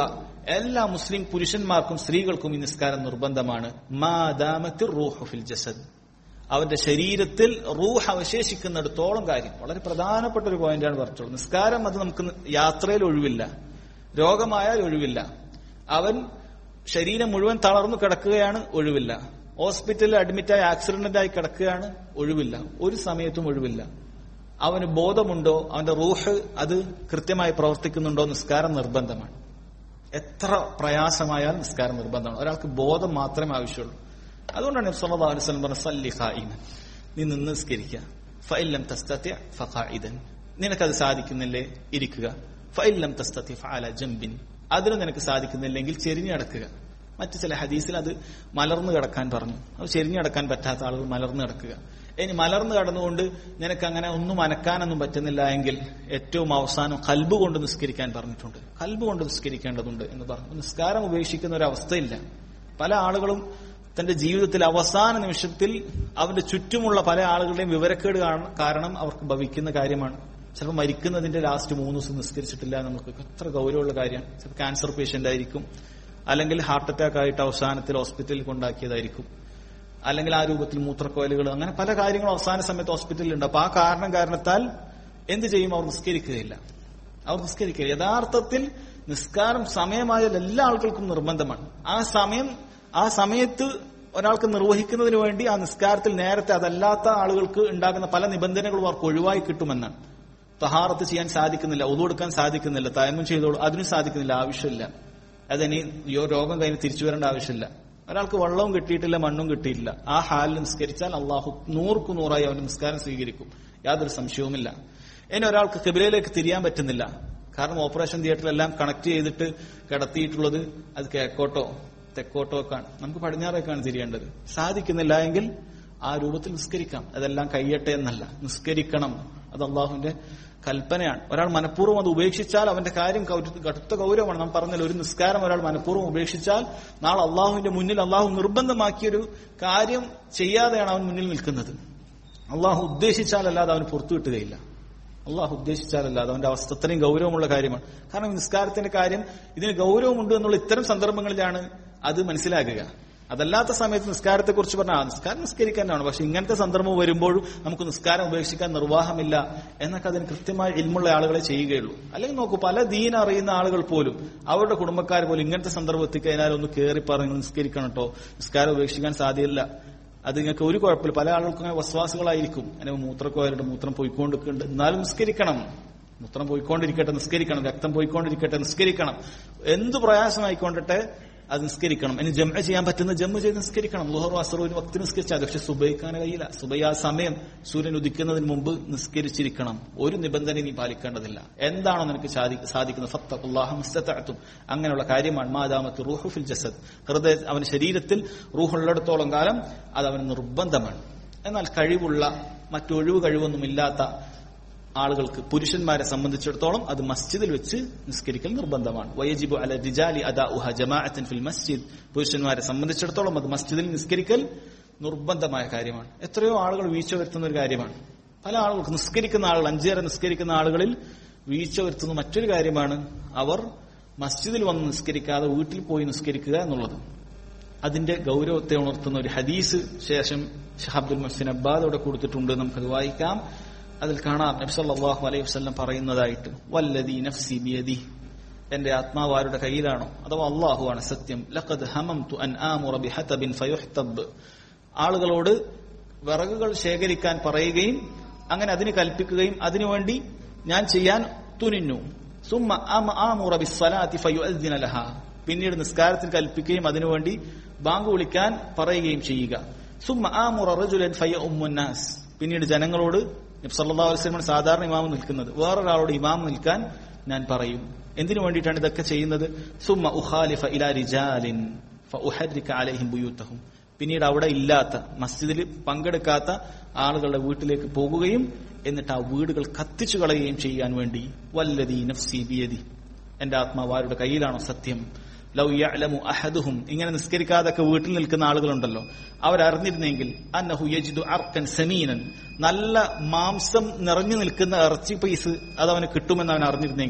എല്ലാ മുസ്ലിം പുരുഷന്മാർക്കും സ്ത്രീകൾക്കും ഈ നിസ്കാരം നിർബന്ധമാണ് മാദാമത്തിൽ റൂഹു ഫിൽ ജസദ് അവന്റെ ശരീരത്തിൽ റൂഹ് അവശേഷിക്കുന്നിടത്തോളം കാര്യം വളരെ പ്രധാനപ്പെട്ട ഒരു പോയിന്റാണ് പറഞ്ഞിട്ടുള്ളത് നിസ്കാരം അത് നമുക്ക് യാത്രയിൽ ഒഴിവില്ല രോഗമായാൽ ഒഴിവില്ല അവൻ ശരീരം മുഴുവൻ തളർന്നു കിടക്കുകയാണ് ഒഴിവില്ല ഹോസ്പിറ്റലിൽ അഡ്മിറ്റായി ആക്സിഡന്റ് ആയി കിടക്കുകയാണ് ഒഴിവില്ല ഒരു സമയത്തും ഒഴിവില്ല അവന് ബോധമുണ്ടോ അവന്റെ റൂഹ് അത് കൃത്യമായി പ്രവർത്തിക്കുന്നുണ്ടോ നിസ്കാരം നിർബന്ധമാണ് എത്ര പ്രയാസമായാൽ നിസ്കാരം നിർബന്ധമാണ് ഒരാൾക്ക് ബോധം മാത്രമേ ആവശ്യമുള്ളൂ അതുകൊണ്ടാണ് നബി സല്ലല്ലാഹു അലൈഹി വസല്ലം പറഞ്ഞ സല്ലി ഖായിമൻ നീ നിന്ന് നിസ്കരിക്കുക ഫഇല്ലം തസ്തതി ഫഖായിദൻ നിനക്കത് സാധിക്കുന്നില്ലേ ഇരിക്കുക ഫഇല്ലം തസ്തതി ഫഅല ജംബിൻ അതിന് നിനക്ക് സാധിക്കുന്നില്ലെങ്കിൽ ചെരിഞ്ഞു കിടക്കുക മറ്റു ചില ഹദീസിൽ അത് മലർന്നു കിടക്കാൻ പറഞ്ഞു അത് ചെരിഞ്ഞു കിടക്കാൻ പറ്റാത്ത ആളുകൾ മലർന്നു കിടക്കുക ഇനി മലർന്നു കടന്നുകൊണ്ട് നിനക്ക് അങ്ങനെ ഒന്നും അനക്കാനൊന്നും പറ്റുന്നില്ല എങ്കിൽ ഏറ്റവും അവസാനം കൽബ് കൊണ്ട് നിസ്കരിക്കാൻ പറഞ്ഞിട്ടുണ്ട് കൽബ് കൊണ്ട് നിസ്കരിക്കേണ്ടതുണ്ട് എന്ന് പറഞ്ഞു നിസ്കാരം ഉപേക്ഷിക്കുന്ന ഒരു അവസ്ഥയില്ല പല ആളുകളും തന്റെ ജീവിതത്തിൽ അവസാന നിമിഷത്തിൽ അവന്റെ ചുറ്റുമുള്ള പല ആളുകളുടെയും വിവരക്കേട് കാരണം അവർക്ക് ഭവിക്കുന്ന കാര്യമാണ് ചിലപ്പോൾ മരിക്കുന്നതിന്റെ ലാസ്റ്റ് മൂന്ന് ദിവസം നിസ്കരിച്ചിട്ടില്ല നമുക്ക് എത്ര ഗൗരവമുള്ള കാര്യമാണ് ചിലപ്പോൾ ക്യാൻസർ പേഷ്യന്റ് ആയിരിക്കും അല്ലെങ്കിൽ ഹാർട്ട് അറ്റാക്ക് ആയിട്ട് അവസാനത്തിൽ ഹോസ്പിറ്റലിൽ കൊണ്ടാക്കിയതായിരിക്കും അല്ലെങ്കിൽ ആ രൂപത്തിൽ മൂത്രക്കോയലുകൾ അങ്ങനെ പല കാര്യങ്ങളും അവസാന സമയത്ത് ഹോസ്പിറ്റലിൽ ഉണ്ട് അപ്പൊ ആ കാരണം കാരണത്താൽ എന്ത് ചെയ്യും അവർ നിസ്കരിക്കുകയില്ല അവർ നിസ്കരിക്കുക യഥാർത്ഥത്തിൽ നിസ്കാരം സമയമായാൽ എല്ലാ ആളുകൾക്കും നിർബന്ധമാണ് ആ സമയം ആ സമയത്ത് ഒരാൾക്ക് നിർവഹിക്കുന്നതിന് വേണ്ടി ആ നിസ്കാരത്തിൽ നേരത്തെ അതല്ലാത്ത ആളുകൾക്ക് ഉണ്ടാകുന്ന പല നിബന്ധനകളും അവർക്ക് ഒഴിവായി കിട്ടുമെന്നാണ് തഹാറത്ത് ചെയ്യാൻ സാധിക്കുന്നില്ല ഒതുകൊടുക്കാൻ സാധിക്കുന്നില്ല തയമം ചെയ്തോളൂ അതിനും സാധിക്കുന്നില്ല ആവശ്യമില്ല അതിനി രോഗം കഴിഞ്ഞ് തിരിച്ചു വരേണ്ട ആവശ്യമില്ല ഒരാൾക്ക് വെള്ളവും കിട്ടിയിട്ടില്ല മണ്ണും കിട്ടിയിട്ടില്ല ആ ഹാലിൽ നിസ്കരിച്ചാൽ അള്ളാഹു നൂറുക്കു നൂറായി അവന്റെ നിസ്കാരം സ്വീകരിക്കും യാതൊരു സംശയവുമില്ല ഇനി ഒരാൾക്ക് കിബിലയിലേക്ക് തിരിയാൻ പറ്റുന്നില്ല കാരണം ഓപ്പറേഷൻ തിയേറ്ററിലെല്ലാം കണക്ട് ചെയ്തിട്ട് കിടത്തിയിട്ടുള്ളത് അത് കിഴക്കോട്ടോ തെക്കോട്ടോ ഒക്കെയാണ് നമുക്ക് പടിഞ്ഞാറേക്കാണ് തിരിയേണ്ടത് സാധിക്കുന്നില്ല എങ്കിൽ ആ രൂപത്തിൽ നിസ്കരിക്കാം അതെല്ലാം കഴിയട്ടെ എന്നല്ല നിസ്കരിക്കണം അത് അള്ളാഹുവിന്റെ കൽപ്പനയാണ് ഒരാൾ മനഃപൂർവ്വം അത് ഉപേക്ഷിച്ചാൽ അവന്റെ കാര്യം കടുത്ത ഗൗരവമാണ് നാം പറഞ്ഞല്ലോ ഒരു നിസ്കാരം ഒരാൾ മനഃപൂർവ്വം ഉപേക്ഷിച്ചാൽ നാളെ അള്ളാഹുവിന്റെ മുന്നിൽ അള്ളാഹു നിർബന്ധമാക്കിയൊരു കാര്യം ചെയ്യാതെയാണ് അവൻ മുന്നിൽ നിൽക്കുന്നത് അള്ളാഹു ഉദ്ദേശിച്ചാലല്ലാതെ അവന് പുറത്തു കിട്ടുകയില്ല അള്ളാഹു ഉദ്ദേശിച്ചാലല്ലാതെ അവന്റെ അവസ്ഥ അത്രയും ഗൗരവമുള്ള കാര്യമാണ് കാരണം നിസ്കാരത്തിന്റെ കാര്യം ഇതിന് ഗൗരവമുണ്ട് എന്നുള്ള ഇത്തരം സന്ദർഭങ്ങളിലാണ് അത് മനസ്സിലാക്കുക അതല്ലാത്ത സമയത്ത് നിസ്കാരത്തെ കുറിച്ച് പറഞ്ഞാൽ ആ നിസ്കാരം നിസ്കരിക്കാനാണ് പക്ഷെ ഇങ്ങനത്തെ സന്ദർഭം വരുമ്പോഴും നമുക്ക് നിസ്കാരം ഉപേക്ഷിക്കാൻ നിർവാഹമില്ല എന്നൊക്കെ അതിന് കൃത്യമായി ഇൽമുള്ള ആളുകളെ ചെയ്യുകയുള്ളൂ അല്ലെങ്കിൽ നോക്കൂ പല ദീൻ അറിയുന്ന ആളുകൾ പോലും അവരുടെ കുടുംബക്കാർ പോലും ഇങ്ങനത്തെ സന്ദർഭം എത്തിക്കഴിഞ്ഞാൽ ഒന്ന് കയറി പറഞ്ഞ് നിസ്കരിക്കണം കേട്ടോ നിസ്കാരം ഉപേക്ഷിക്കാൻ സാധ്യതയില്ല അത് നിങ്ങൾക്ക് ഒരു കുഴപ്പമില്ല പല ആളുകൾക്കും അങ്ങനെ വസ്വാസുകളായിരിക്കും അങ്ങനെ മൂത്രക്കോയരുടെ മൂത്രം പോയിക്കൊണ്ടിരിക്കുന്നുണ്ട് എന്നാലും നിസ്കരിക്കണം മൂത്രം പോയിക്കൊണ്ടിരിക്കട്ടെ നിസ്കരിക്കണം രക്തം പോയിക്കൊണ്ടിരിക്കട്ടെ നിസ്കരിക്കണം എന്ത് പ്രയാസമായിക്കൊണ്ടിട്ടെ അത് നിസ്കരിക്കണം ഇനി ജമ്മ ചെയ്യാൻ പറ്റുന്ന ജമ്മ ചെയ്ത് നിസ്കരിക്കണം ലുഹർ അസർ ഒരു വക്തി നിസ്കരിച്ചാൽ പക്ഷെ സുബൈക്കാൻ കഴിയില്ല സുബൈ ആ സമയം സൂര്യൻ ഉദിക്കുന്നതിന് മുമ്പ് നിസ്കരിച്ചിരിക്കണം ഒരു നിബന്ധന നീ പാലിക്കേണ്ടതില്ല എന്താണോ നിനക്ക് സാധിക്കുന്നത് ഫത്തഖുല്ലാഹും അങ്ങനെയുള്ള കാര്യമാണ് മാതാമത്ത് റൂഹു ഫിൽ ജസദ് ഹൃദയ അവന്റെ ശരീരത്തിൽ റൂഹുള്ളിടത്തോളം കാലം അത് അവന് നിർബന്ധമാണ് എന്നാൽ കഴിവുള്ള മറ്റൊഴിവ് കഴിവൊന്നുമില്ലാത്ത ആളുകൾക്ക് പുരുഷന്മാരെ സംബന്ധിച്ചിടത്തോളം അത് മസ്ജിദിൽ വെച്ച് നിസ്കരിക്കൽ നിർബന്ധമാണ് വയജിബു അല റിജാലി അദാ ഉഹ ജമാഅത്തൻ ഫിൽ മസ്ജിദ് പുരുഷന്മാരെ സംബന്ധിച്ചിടത്തോളം അത് മസ്ജിദിൽ നിസ്കരിക്കൽ നിർബന്ധമായ കാര്യമാണ് എത്രയോ ആളുകൾ വീഴ്ച വരുത്തുന്ന ഒരു കാര്യമാണ് പല ആളുകൾക്ക് നിസ്കരിക്കുന്ന ആളുകൾ അഞ്ചേറെ നിസ്കരിക്കുന്ന ആളുകളിൽ വീഴ്ച വരുത്തുന്ന മറ്റൊരു കാര്യമാണ് അവർ മസ്ജിദിൽ വന്ന് നിസ്കരിക്കാതെ വീട്ടിൽ പോയി നിസ്കരിക്കുക എന്നുള്ളത് അതിന്റെ ഗൗരവത്തെ ഉണർത്തുന്ന ഒരു ഹദീസ് ശേഷം ഷഹാബ്ദുൽ മഹ്സിൻ അബ്ബാദ് അവിടെ കൊടുത്തിട്ടുണ്ട് നമുക്കത് വായിക്കാം അതിൽ കാണാം നബ്സല്ലാഹു അലൈഹി വസ്ലം പറയുന്നതായിട്ട് വല്ലതി നഫ്സി ബിയദി എന്റെ ആത്മാവ് ആരുടെ കയ്യിലാണോ അഥവാ അള്ളാഹു ആണ് സത്യം ലഖദ് ഹമംതു അൻ ആമുറ ബിഹതബിൻ ഫയുഹ്തബ് ആളുകളോട് വിറകുകൾ ശേഖരിക്കാൻ പറയുകയും അങ്ങനെ അതിന് കൽപ്പിക്കുകയും അതിനുവേണ്ടി ഞാൻ ചെയ്യാൻ തുനിഞ്ഞു സുമ്മ ആമുറ ബിസ്സലാത്തി ഫയുഅദ്ദിന ലഹ പിന്നീട് നിസ്കാരത്തിന് കൽപ്പിക്കുകയും അതിനുവേണ്ടി ബാങ്ക് വിളിക്കാൻ പറയുകയും ചെയ്യുക സുമ്മ ആമുറ റജുലൻ ഫയ ഉമ്മുന്നാസ് പിന്നീട് ജനങ്ങളോട് നബ്സല്ലാ വസ്ലമാണ് സാധാരണ ഇമാം നിൽക്കുന്നത് വേറൊരാളോട് ഇമാം നിൽക്കാൻ ഞാൻ പറയും എന്തിനു വേണ്ടിയിട്ടാണ് ഇതൊക്കെ ചെയ്യുന്നത് സുമ്മ ഉഖാലിഫ ഇലാ റിജാലിൻ ഫഉഹദ്രിക അലൈഹിം ബുയൂത്തഹും പിന്നീട് അവിടെ ഇല്ലാത്ത മസ്ജിദിൽ പങ്കെടുക്കാത്ത ആളുകളുടെ വീട്ടിലേക്ക് പോകുകയും എന്നിട്ട് ആ വീടുകൾ കത്തിച്ചു കളയുകയും ചെയ്യാൻ വേണ്ടി വല്ലതി നഫ്സി ബിയദി എന്റെ ആത്മാവ് ആരുടെ കയ്യിലാണോ സത്യം ലൗ യഅലമു അഹദുഹും ഇങ്ങനെ നിസ്കരിക്കാതൊക്കെ വീട്ടിൽ നിൽക്കുന്ന ആളുകളുണ്ടല്ലോ അവരറിഞ്ഞിരുന്നെങ്കിൽ അന്നഹു യജിദു അർക്കൻ സമീനൻ നല്ല മാംസം നിറഞ്ഞു നിൽക്കുന്ന ഇറച്ചി പീസ് അത് അവന് കിട്ടുമെന്ന് അവൻ അറിഞ്ഞിരുന്നെങ്കിൽ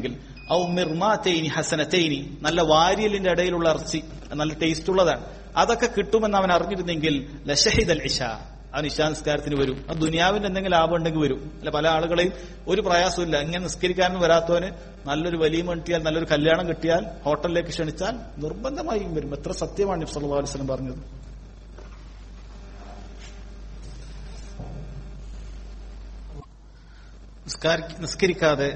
ഔ മിർമാതൈനി ഹസനതൈനി നല്ല വാരിയലിന്റെ ഇടയിലുള്ള ഇറച്ചി നല്ല ടേസ്റ്റ് ഉള്ളതാണ് അതൊക്കെ കിട്ടുമെന്ന് അവൻ അറിഞ്ഞിരുന്നെങ്കിൽ ലഷഹിദൽ ഇഷ അവൻ ഇഷാനിസ്കാരത്തിന് വരും ആ ദുനിയാവിന്റെ എന്തെങ്കിലും ലാഭം ഉണ്ടെങ്കിൽ വരും അല്ല പല ആളുകളെയും ഒരു പ്രയാസമില്ല ഇങ്ങനെ നിസ്കരിക്കാനും വരാത്തവന് നല്ലൊരു വലിയ കിട്ടിയാൽ നല്ലൊരു കല്യാണം കിട്ടിയാൽ ഹോട്ടലിലേക്ക് ക്ഷണിച്ചാൽ നിർബന്ധമായും വരും എത്ര സത്യമാണ് നബി സല്ലല്ലാഹു അലൈഹി വസല്ലം പറഞ്ഞത് നിസ്കാരി- നിസ്കരിക്കാതെ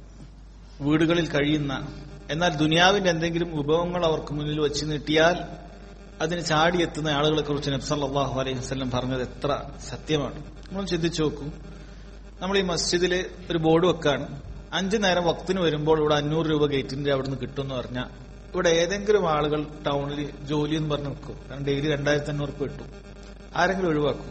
വീടുകളിൽ കഴിയുന്ന എന്നാൽ ദുനിയാവിന്റെ എന്തെങ്കിലും വിഭവങ്ങൾ അവർക്ക് മുന്നിൽ വെച്ച് നീട്ടിയാൽ അതിന് ചാടിയെത്തുന്ന ആളുകളെ കുറിച്ച് നബ്സല്ലാഹു അലൈഹി വസ്ലം പറഞ്ഞത് എത്ര സത്യമാണ് നമ്മൾ ചിന്തിച്ചു നോക്കൂ നമ്മൾ ഈ മസ്ജിദിൽ ഒരു ബോർഡ് വെക്കാണ് അഞ്ചു നേരം വക്തിന് വരുമ്പോൾ ഇവിടെ അഞ്ഞൂറ് രൂപ ഗേറ്റിന്റെ അവിടെ നിന്ന് കിട്ടുമെന്ന് പറഞ്ഞാൽ ഇവിടെ ഏതെങ്കിലും ആളുകൾ ടൗണിൽ ജോലി എന്ന് പറഞ്ഞ് നിൽക്കും കാരണം ഡെയിലി രണ്ടായിരത്തി അഞ്ഞൂറ് രൂപ കിട്ടും ആരെങ്കിലും ഒഴിവാക്കും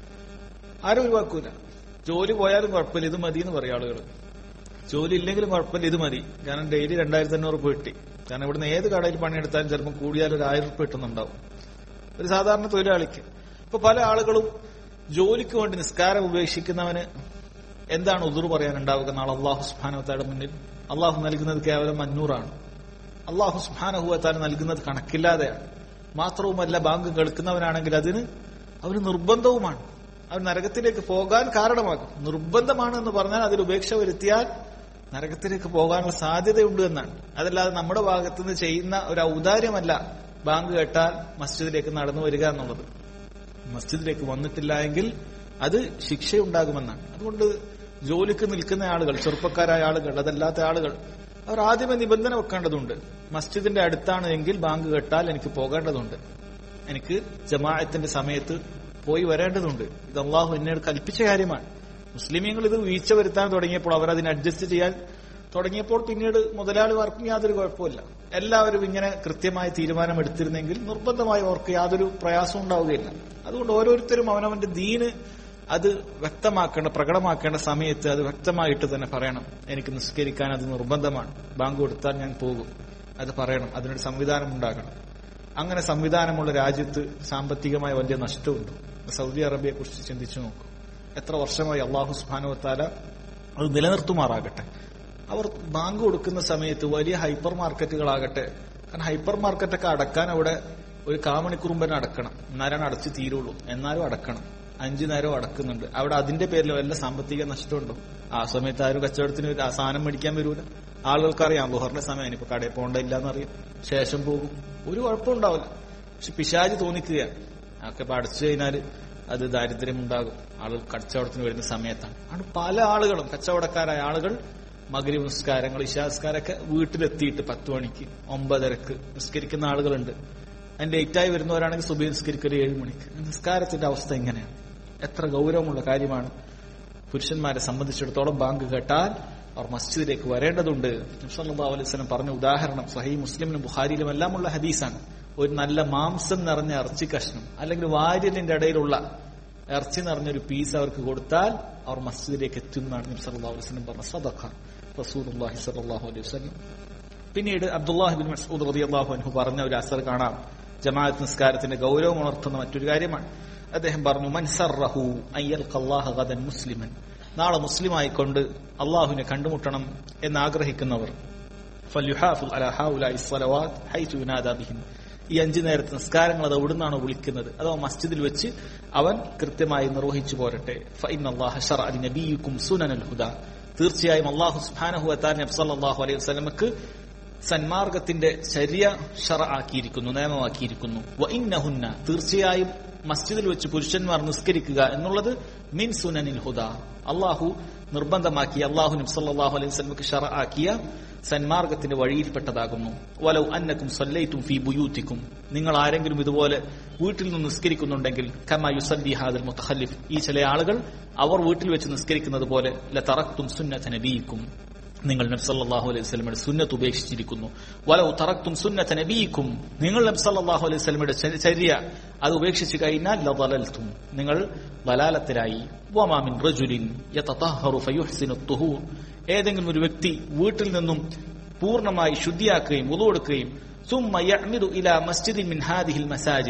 ആരും ഒഴിവാക്കൂല ജോലി പോയാലും കുഴപ്പമില്ല ഇത് മതി എന്ന് പറയും ആളുകൾ ജോലി ഇല്ലെങ്കിലും കുഴപ്പമില്ല ഇത് മതി കാരണം ഡെയിലി രണ്ടായിരത്തി അഞ്ഞൂറ് രൂപ കിട്ടി കാരണം ഇവിടുന്ന് ഏത് കടയിൽ പണിയെടുത്താലും ചിലപ്പോൾ കൂടിയാൽ ഒരു ആയിരം രൂപ കിട്ടുന്നുണ്ടാവും ഒരു സാധാരണ തൊഴിലാളിക്ക് ഇപ്പൊ പല ആളുകളും ജോലിക്ക് വേണ്ടി നിസ്കാരം ഉപേക്ഷിക്കുന്നവന് എന്താണ് ഉദുർ പറയാനുണ്ടാവുക നാളെ അള്ളാഹു സുഹാനുവത്തായുടെ മുന്നിൽ അള്ളാഹു നൽകുന്നത് കേവലം അഞ്ഞൂറാണ് അള്ളാഹു സുഹാനഹുവത്താല് നൽകുന്നത് കണക്കില്ലാതെയാണ് മാത്രവുമല്ല ബാങ്ക് കേൾക്കുന്നവനാണെങ്കിൽ അതിന് അവന് നിർബന്ധവുമാണ് അവൻ നരകത്തിലേക്ക് പോകാൻ കാരണമാകും നിർബന്ധമാണ് എന്ന് പറഞ്ഞാൽ അതിൽ ഉപേക്ഷ വരുത്തിയാൽ നരകത്തിലേക്ക് പോകാനുള്ള സാധ്യതയുണ്ട് എന്നാണ് അതല്ലാതെ നമ്മുടെ ഭാഗത്തു നിന്ന് ചെയ്യുന്ന ഒരു ഔദാര്യമല്ല ബാങ്ക് കേട്ടാൽ മസ്ജിദിലേക്ക് നടന്നു വരിക എന്നുള്ളത് മസ്ജിദിലേക്ക് വന്നിട്ടില്ല എങ്കിൽ അത് ശിക്ഷയുണ്ടാകുമെന്നാണ് അതുകൊണ്ട് ജോലിക്ക് നിൽക്കുന്ന ആളുകൾ ചെറുപ്പക്കാരായ ആളുകൾ അതല്ലാത്ത ആളുകൾ അവർ ആദ്യമേ നിബന്ധന വെക്കേണ്ടതുണ്ട് മസ്ജിദിന്റെ അടുത്താണ് എങ്കിൽ ബാങ്ക് കേട്ടാൽ എനിക്ക് പോകേണ്ടതുണ്ട് എനിക്ക് ജമാഅത്തിന്റെ സമയത്ത് പോയി വരേണ്ടതുണ്ട് ഇത് അള്ളാഹു എന്നോട് കൽപ്പിച്ച കാര്യമാണ് മുസ്ലിമീങ്ങൾ ഇത് വീഴ്ച വരുത്താൻ തുടങ്ങിയപ്പോൾ അവർ അതിന് അഡ്ജസ്റ്റ് ചെയ്യാൻ തുടങ്ങിയപ്പോൾ പിന്നീട് മുതലാളിമാർക്കും യാതൊരു കുഴപ്പമില്ല എല്ലാവരും ഇങ്ങനെ കൃത്യമായ തീരുമാനം എടുത്തിരുന്നെങ്കിൽ നിർബന്ധമായി അവർക്ക് യാതൊരു പ്രയാസവും ഉണ്ടാവുകയില്ല അതുകൊണ്ട് ഓരോരുത്തരും അവനവന്റെ ദീന് അത് വ്യക്തമാക്കേണ്ട പ്രകടമാക്കേണ്ട സമയത്ത് അത് വ്യക്തമായിട്ട് തന്നെ പറയണം എനിക്ക് നിസ്കരിക്കാൻ അത് നിർബന്ധമാണ് ബാങ്ക് കൊടുത്താൽ ഞാൻ പോകും അത് പറയണം അതിനൊരു സംവിധാനം ഉണ്ടാകണം അങ്ങനെ സംവിധാനമുള്ള രാജ്യത്ത് സാമ്പത്തികമായ വലിയ നഷ്ടമുണ്ട് സൗദി അറേബ്യയെ കുറിച്ച് ചിന്തിച്ചു നോക്കൂ എത്ര വർഷമായി അള്ളാഹു സുബാനുവത്താല അത് നിലനിർത്തുമാറാകട്ടെ അവർ ബാങ്ക് കൊടുക്കുന്ന സമയത്ത് വലിയ ഹൈപ്പർ മാർക്കറ്റുകളാകട്ടെ കാരണം ഹൈപ്പർ മാർക്കറ്റൊക്കെ അടക്കാൻ അവിടെ ഒരു കാമണിക്കൂർ മുമ്പ് തന്നെ അടക്കണം എന്നാലാണ് അടച്ചു തീരുള്ളൂ എന്നാലും അടക്കണം അഞ്ചു നേരം അടക്കുന്നുണ്ട് അവിടെ അതിന്റെ പേരിൽ വല്ല സാമ്പത്തിക നഷ്ടമുണ്ടോ ആ സമയത്ത് ആരും കച്ചവടത്തിന് വരും, ആ സാധനം മേടിക്കാൻ വരൂല ആളുകൾക്കറിയാം ബുഹറിന്റെ സമയം ഇനിയിപ്പോ കടയിൽ പോകേണ്ടില്ല എന്നറിയാം ശേഷം പോകും ഒരു കുഴപ്പമുണ്ടാവില്ല പക്ഷെ പിശാജ് തോന്നിക്കുകയാണ് ഒക്കെ ഇപ്പൊ അടച്ചു കഴിഞ്ഞാല് അത് ദാരിദ്ര്യം ഉണ്ടാകും ആളുകൾ കച്ചവടത്തിന് വരുന്ന സമയത്താണ് അതുകൊണ്ട് പല ആളുകളും കച്ചവടക്കാരായ ആളുകൾ മകരി നിസ്കാരങ്ങൾ ഇശാസ്കാരൊക്കെ വീട്ടിലെത്തിയിട്ട് പത്ത് മണിക്ക് ഒമ്പതരക്ക് നിസ്കരിക്കുന്ന ആളുകളുണ്ട് അതിന്റെ ലേറ്റായി വരുന്നവരാണെങ്കിൽ സുബൈ നിസ്കരിക്കൽ ഏഴ് മണിക്ക് നിസ്കാരത്തിന്റെ അവസ്ഥ എങ്ങനെയാണ് എത്ര ഗൗരവമുള്ള കാര്യമാണ് പുരുഷന്മാരെ സംബന്ധിച്ചിടത്തോളം ബാങ്ക് കേട്ടാൽ അവർ മസ്ജിദിലേക്ക് വരേണ്ടതുണ്ട് നബ്സല്ലാ അലൈഹി സ്വലം പറഞ്ഞ ഉദാഹരണം സഹി മുസ്ലിമിനും ബുഖാരിയിലും എല്ലാമുള്ള ഹദീസാണ് ഒരു നല്ല മാംസം നിറഞ്ഞ ഇറച്ചി കഷ്ണം അല്ലെങ്കിൽ വാര്യലിന്റെ ഇടയിലുള്ള ഇറച്ചി നിറഞ്ഞൊരു പീസ് അവർക്ക് കൊടുത്താൽ അവർ മസ്ജിദിലേക്ക് എത്തുന്നതാണ് നബി സല്ലല്ലാഹു അലൈഹി വസല്ലം പറഞ്ഞ സദഖ റസൂലുള്ളാഹി സ്വല്ലല്ലാഹു അലൈഹി വസല്ലം പിന്നീട് അബ്ദുല്ലാഹി ബിൻ മസ്ഊദ് റളിയല്ലാഹു അൻഹു പറഞ്ഞ ഒരു അസർ കാണാം ജമാഅത്ത് നിസ്കാരത്തിന്റെ ഗൗരവം ഉണർത്തുന്ന മറ്റൊരു കാര്യമാണ് അദ്ദേഹം പറഞ്ഞു മൻസറഹു അയ്യൽ ഖല്ലാഹ ഗദൻ മുസ്ലിമൻ നാളെ മുസ്ലിമായിക്കൊണ്ട് അള്ളാഹുവിനെ കണ്ടുമുട്ടണം എന്ന് ആഗ്രഹിക്കുന്നവർ ഫല്യുഹാഫിൽ അലാ ഹൗലായി സ്വലവാത്ത് ഹൈതു യുനാദാ ബിഹിൻ ഈ അഞ്ചു നേരത്തെ നിസ്കാരങ്ങൾ അത് എവിടുന്നാണോ വിളിക്കുന്നത് അഥവാ മസ്ജിദിൽ വെച്ച് അവൻ കൃത്യമായി നിർവഹിച്ചു പോരട്ടെ ഫൈൻ അള്ളാഹ് ഷർ അലി നബീക്കും സുനനൽ ഹുദ തീർച്ചയായും അള്ളാഹു സുബ്ഹാനഹു വതാല നബി സല്ലല്ലാഹു അലൈഹി വസല്ലമക്ക് സന്മാർഗത്തിന്റെ ശരിയ ഷറ ആക്കിയിരിക്കുന്നു നിയമമാക്കിയിരിക്കുന്നു വ ഇന്നഹുന്ന തീർച്ചയായും മസ്ജിദിൽ വെച്ച് പുരുഷന്മാർ നിസ്കരിക്കുക എന്നുള്ളത് മിൻ സുനനിൽ ഹുദ അള്ളാഹു നിർബന്ധമാക്കി അള്ളാഹു നബി സല്ലല്ലാഹു അലൈഹി വസല്ലമക്ക് ഷറ ആക്കിയ സന്മാർഗത്തിന്റെ വഴിയിൽപ്പെട്ടതാകുന്നു വലൗ അന്നക്കും സല്ലൈത്തും ഫി ബുയൂത്തിക്കും നിങ്ങൾ ആരെങ്കിലും ഇതുപോലെ വീട്ടിൽ നിന്ന് നിസ്കരിക്കുന്നുണ്ടെങ്കിൽ കമാ യുസല്ലി ഹാദൽ മുത്തഖല്ലിഫ് ഈ ചില ആളുകൾ അവർ വീട്ടിൽ വെച്ച് നിസ്കരിക്കുന്നത് പോലെ ലതറക്തും സുന്നത നബിയിക്കും നിങ്ങൾ നബി സല്ലല്ലാഹു അലൈഹി വസല്ലമയുടെ സുന്നത്ത് ഉപേക്ഷിച്ചിരിക്കുന്നു വലൗ തറക്തും സുന്നത നബിയിക്കും നിങ്ങൾ നബി സല്ലല്ലാഹു അലൈഹി വസല്ലമയുടെ ചര്യ- ചര്യ അത് ഉപേക്ഷിച്ചു കഴിഞ്ഞാൽ ലദലൽതും നിങ്ങൾ വലാലത്തിലായി വമാ മിൻ റജുലിൻ യതതഹറു ഫയുഹ്സിനു തുഹൂർ ഏതെങ്കിലും ഒരു വ്യക്തി വീട്ടിൽ നിന്നും പൂർണ്ണമായി ശുദ്ധിയാക്കുകയും ഉതുകൊടുക്കുകയും സുമ്മ യഅ്മിദു ഇലാ മസ്ജിദിൻ മിൻ ഹാദിഹിൽ മസാജിദ്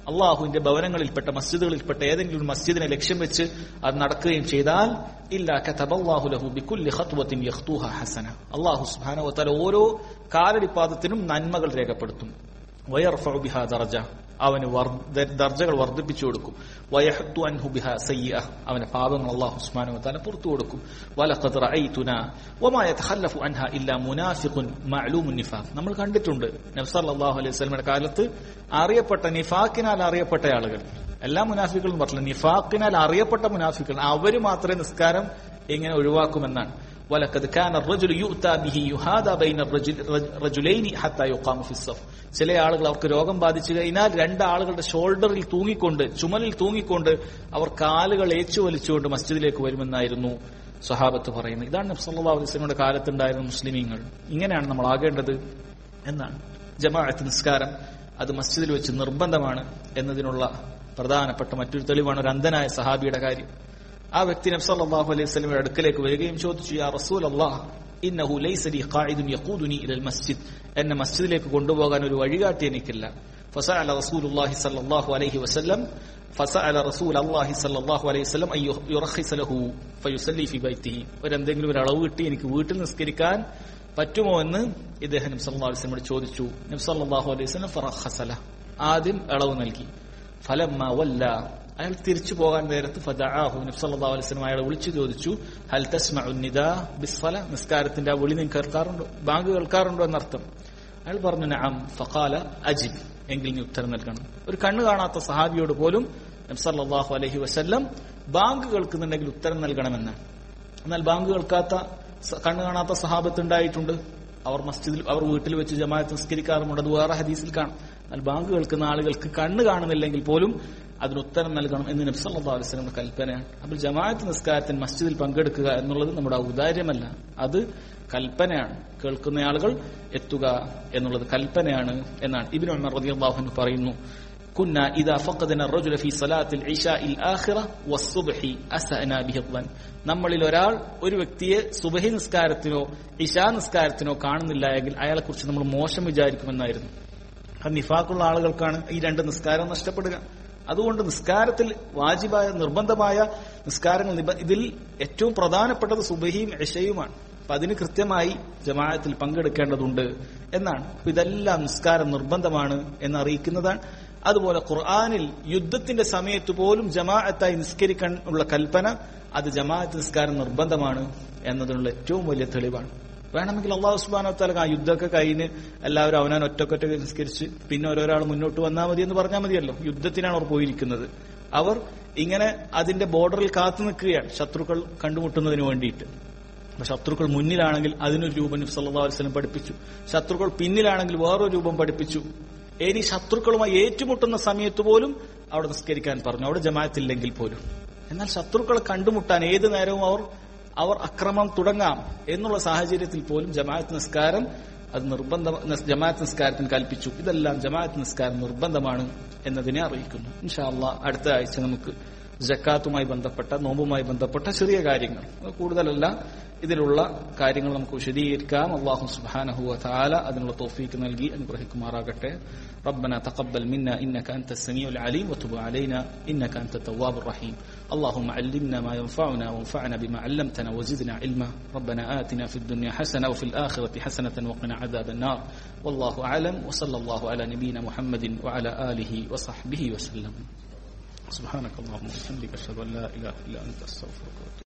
അള്ളാഹുവിന്റെ ഭവനങ്ങളിൽപ്പെട്ട മസ്ജിദുകളിൽപ്പെട്ട ഏതെങ്കിലും ഒരു മസ്ജിദിനെ ലക്ഷ്യം വെച്ച് അത് നടക്കുകയും ചെയ്താൽ ഇല്ല കതബല്ലാഹു ലഹു ബികുല്ലി ഖത്വത്തിൻ യഖ്തുഹ ഹസന അള്ളാഹു സുബ്ഹാനഹു വതആല ഓരോ കാലടിപ്പാദത്തിനും നന്മകൾ രേഖപ്പെടുത്തും വയർഫഉ ബിഹാ ദർജ അവന് വർദ്ധ- ദർജകൾ വർദ്ധിപ്പിച്ചു കൊടുക്കും വയഹത്തു അൻഹു ബിഹാ സയ്യിഅ അവന്റെ പാപങ്ങൾ അല്ലാഹു സുബ്ഹാനഹു വതആല പുറത്തു കൊടുക്കും വലഖദ് റഅയ്തുനാ വമാ യതഖല്ലഫു അൻഹാ ഇല്ലാ മുനാഫിഖുൻ മഅലൂമുൻ നിഫാഖ് നമ്മൾ കണ്ടിട്ടുണ്ട് നബി സല്ലല്ലാഹു അലൈഹി വസല്ലമയുടെ കാലത്ത് അറിയപ്പെട്ട നിഫാഖിനാൽ അറിയപ്പെട്ട ആളുകൾ എല്ലാ മുനാഫികളും പറഞ്ഞില്ല നിഫാഖിനാൽ അറിയപ്പെട്ട മുനാഫികൾ അവര് മാത്രമേ നിസ്കാരം ഇങ്ങനെ ഒഴിവാക്കുമെന്നാണ് ولقد كان الرجل يؤتى به يهادى بين الرجل رجلين حتى يقام في الصف ചില ആളുകൾ അവർക്ക് രോഗം ബാധിച്ചു കഴിഞ്ഞാൽ രണ്ട് ആളുകളുടെ ഷോൾഡറിൽ തൂങ്ങിക്കൊണ്ട് ചുമലിൽ തൂങ്ങിക്കൊണ്ട് അവർ കാലുകൾ ഏച്ചു വലിച്ചുകൊണ്ട് മസ്ജിദിലേക്ക് വരുമെന്നായിരുന്നു സ്വഹാബത്ത് പറയുന്നത് ഇതാണ് നബി സല്ലല്ലാഹു അലൈഹി വസല്ലമയുടെ കാലത്തുണ്ടായിരുന്ന മുസ്ലിമീങ്ങൾ ഇങ്ങനെയാണ് നമ്മൾ ആകേണ്ടത് എന്നാണ് ജമാഅത്ത് നിസ്കാരം അത് മസ്ജിദിൽ വെച്ച് നിർബന്ധമാണ് എന്നതിനുള്ള പ്രധാനപ്പെട്ട മറ്റൊരു തെളിവാണ് ഒരു അന്ധനായ സഹാബിയുടെ കാര്യം ആ വ്യക്തി നബി സല്ലല്ലാഹു അലൈഹി വസല്ലമയുടെ അടുക്കലേക്ക് വരികയും ചോദിച്ചു യാ റസൂൽ അല്ലാഹ് ഇന്നഹു ലൈസ ലി ഖായിദുൻ യഖൂദുനി ഇലൽ മസ്ജിദ് എന്നെ മസ്ജിദിലേക്ക് കൊണ്ടുപോകാൻ ഒരു വഴികാട്ടി എനിക്കില്ല ഫസഅല റസൂലുള്ളാഹി സ്വല്ലല്ലാഹു അലൈഹി വസല്ലം ഫസഅല റസൂൽ അല്ലാഹി സ്വല്ലല്ലാഹു അലൈഹി വസല്ലം അൻ യുറഖിസ ലഹു ഫയുസല്ലി ഫി ബൈത്തിഹി ഒരെന്തെങ്കിലും ഒരു അളവ് കിട്ടി എനിക്ക് വീട്ടിൽ നിസ്കരിക്കാൻ പറ്റുമോ എന്ന് ഇദ്ദേഹം നബി സല്ലല്ലാഹു അലൈഹി വസല്ലമയോട് ചോദിച്ചു നബി സല്ലല്ലാഹു അലൈഹി വസല്ലം ഫറഖസല ആദ്യം ഇളവ് നൽകി ഫലമ്മ വല്ല അയാൾ തിരിച്ചു പോകാൻ നേരത്ത് ഫദഅഹു നബി സല്ലല്ലാഹു അലൈഹി വസല്ലം അയാളെ വിളിച്ചു ചോദിച്ചു ഹൽ തസ്മഉ നിദാ ബിസ്സല നിസ്കാരത്തിന്റെ ആ വിളി നിങ്ങൾ കേൾക്കാറുണ്ടോ ബാങ്ക് കേൾക്കാറുണ്ടോ എന്നർത്ഥം അയാൾ പറഞ്ഞു നഅം ഫഖാല അജിബ് എങ്കിൽ നീ ഉത്തരം നൽകണം ഒരു കണ്ണ് കാണാത്ത സഹാബിയോട് പോലും നബി സല്ലല്ലാഹു അലൈഹി വസല്ലം ബാങ്ക് കേൾക്കുന്നുണ്ടെങ്കിൽ ഉത്തരം നൽകണമെന്നാണ് എന്നാൽ ബാങ്ക് കേൾക്കാത്ത സ- കണ്ണ് കാണാത്ത സഹാബത്ത് ഉണ്ടായിട്ടുണ്ട് അവർ മസ്ജിദിൽ അവർ വീട്ടിൽ വെച്ച് ജമാഅത്ത് നിസ്കരിക്കാറുമുണ്ട് അത് വേറെ ഹദീസിൽ കാണാം എന്നാൽ ബാങ്ക് കേൾക്കുന്ന ആളുകൾക്ക് കണ്ണ് കാണുന്നില്ലെങ്കിൽ പോലും അതിന് ഉത്തരം നൽകണം എന്ന് നബി സല്ലല്ലാഹു അലൈഹി വസല്ലം കൽപ്പനയാണ് അപ്പോൾ ജമാഅത്ത് നിസ്കാരത്തിന് മസ്ജിദിൽ പങ്കെടുക്കുക എന്നുള്ളത് നമ്മുടെ ഔദാര്യമല്ല അത് കൽപ്പനയാണ് കേൾക്കുന്ന ആളുകൾ എത്തുക എന്നുള്ളത് കൽപ്പനയാണ് എന്നാണ് ഇബ്നു ഉമർ റളിയല്ലാഹു അൻഹു പറയുന്നു كنا إذا فقدنا الرجل في صلاة العشاء الآخرة والصبح أسأنا به الظن നമ്മളിൽ ഒരാൾ ഒരു വ്യക്തിയെ സുബഹി നിസ്കാരത്തിനോ ഇശാ നിസ്കാരത്തിനോ കാണുന്നില്ല എങ്കിൽ അയാളെ കുറിച്ച് നമ്മൾ മോശം വിചാരിക്കുമെന്നായിരുന്നു അത് നിഫാക്കുള്ള ആളുകൾക്കാണ് ഈ രണ്ട് നിസ്കാരം നഷ്ടപ്പെടുക അതുകൊണ്ട് നിസ്കാരത്തിൽ വാജിബായ നിർബന്ധമായ നിസ്കാരങ്ങൾ നിബ- ഇതിൽ ഏറ്റവും പ്രധാനപ്പെട്ടത് സുബഹിയും ഇഷയുമാണ് അപ്പൊ അതിന് കൃത്യമായി ജമാഅത്തിൽ പങ്കെടുക്കേണ്ടതുണ്ട് എന്നാണ് അപ്പൊ ഇതെല്ലാം നിസ്കാരം നിർബന്ധമാണ് എന്ന് അറിയിക്കുന്നതാണ് അതുപോലെ ഖുർആാനിൽ യുദ്ധത്തിന്റെ സമയത്ത് പോലും ജമാഅത്തായി നിസ്കരിക്കാൻ ഉള്ള കൽപ്പന അത് ജമാഅത്ത് നിസ്കാരം നിർബന്ധമാണ് എന്നതിനുള്ള ഏറ്റവും വലിയ തെളിവാണ് വേണമെങ്കിൽ അള്ളാഹു സുബാനോ തലക്ക് ആ യുദ്ധമൊക്കെ കഴിഞ്ഞ് എല്ലാവരും അവനാൻ ഒറ്റക്കൊറ്റക്ക് നിസ്കരിച്ച് പിന്നെ ഓരോരാൾ മുന്നോട്ട് വന്നാൽ മതി എന്ന് പറഞ്ഞാൽ മതിയല്ലോ യുദ്ധത്തിനാണ് അവർ പോയിരിക്കുന്നത് അവർ ഇങ്ങനെ അതിന്റെ ബോർഡറിൽ കാത്തു നിൽക്കുകയാണ് ശത്രുക്കൾ കണ്ടുമുട്ടുന്നതിന് വേണ്ടിയിട്ട് അപ്പൊ ശത്രുക്കൾ മുന്നിലാണെങ്കിൽ അതിനൊരു രൂപം നബി സല്ലല്ലാഹു അലൈഹി വസല്ലം പഠിപ്പിച്ചു ശത്രുക്കൾ പിന്നിലാണെങ്കിൽ വേറൊരു രൂപം പഠിപ്പിച്ചു ഇനി ശത്രുക്കളുമായി ഏറ്റുമുട്ടുന്ന സമയത്ത് പോലും അവിടെ നിസ്കരിക്കാൻ പറഞ്ഞു അവിടെ ജമാഅത്തില്ലെങ്കിൽ പോലും എന്നാൽ ശത്രുക്കളെ കണ്ടുമുട്ടാൻ ഏത് നേരവും അവർ അവർ അക്രമം തുടങ്ങാം എന്നുള്ള സാഹചര്യത്തിൽ പോലും ജമാഅത്ത് നിസ്കാരം അത് നിർബന്ധ ജമാഅത്ത് നിസ്കാരത്തിന് കൽപ്പിച്ചു ഇതെല്ലാം ജമാഅത്ത് നിസ്കാരം നിർബന്ധമാണ് എന്നതിനെ അറിയിക്കുന്നു ഇൻഷാ അള്ളാഹ് അടുത്ത ആഴ്ച നമുക്ക് ജക്കാത്തുമായി ബന്ധപ്പെട്ട നോമ്പുമായി ബന്ധപ്പെട്ട ചെറിയ കാര്യങ്ങൾ അത് കൂടുതലല്ല ഇതിലുള്ള കാര്യങ്ങൾ നമുക്ക് വിശദീകരിക്കാം അള്ളാഹു സുബ്ഹാനഹു വതആല അതിനുള്ള തൗഫീക്ക് നൽകി അനുഗ്രഹിക്കുമാറാകട്ടെ ربنا تقبل منا إنك أنت السميع العليم وتب علينا إنك أنت التواب الرحيم اللهم علمنا ما ينفعنا وانفعنا بما علمتنا وزدنا علما ربنا آتنا في الدنيا حسنة وفي الآخرة حسنة وقنا عذاب النار والله أعلم وصلى الله على نبينا محمد وعلى آله وصحبه وسلم سبحانك اللهم وبحمدك أشهد أن لا إله إلا أنت أستغفرك وأتوب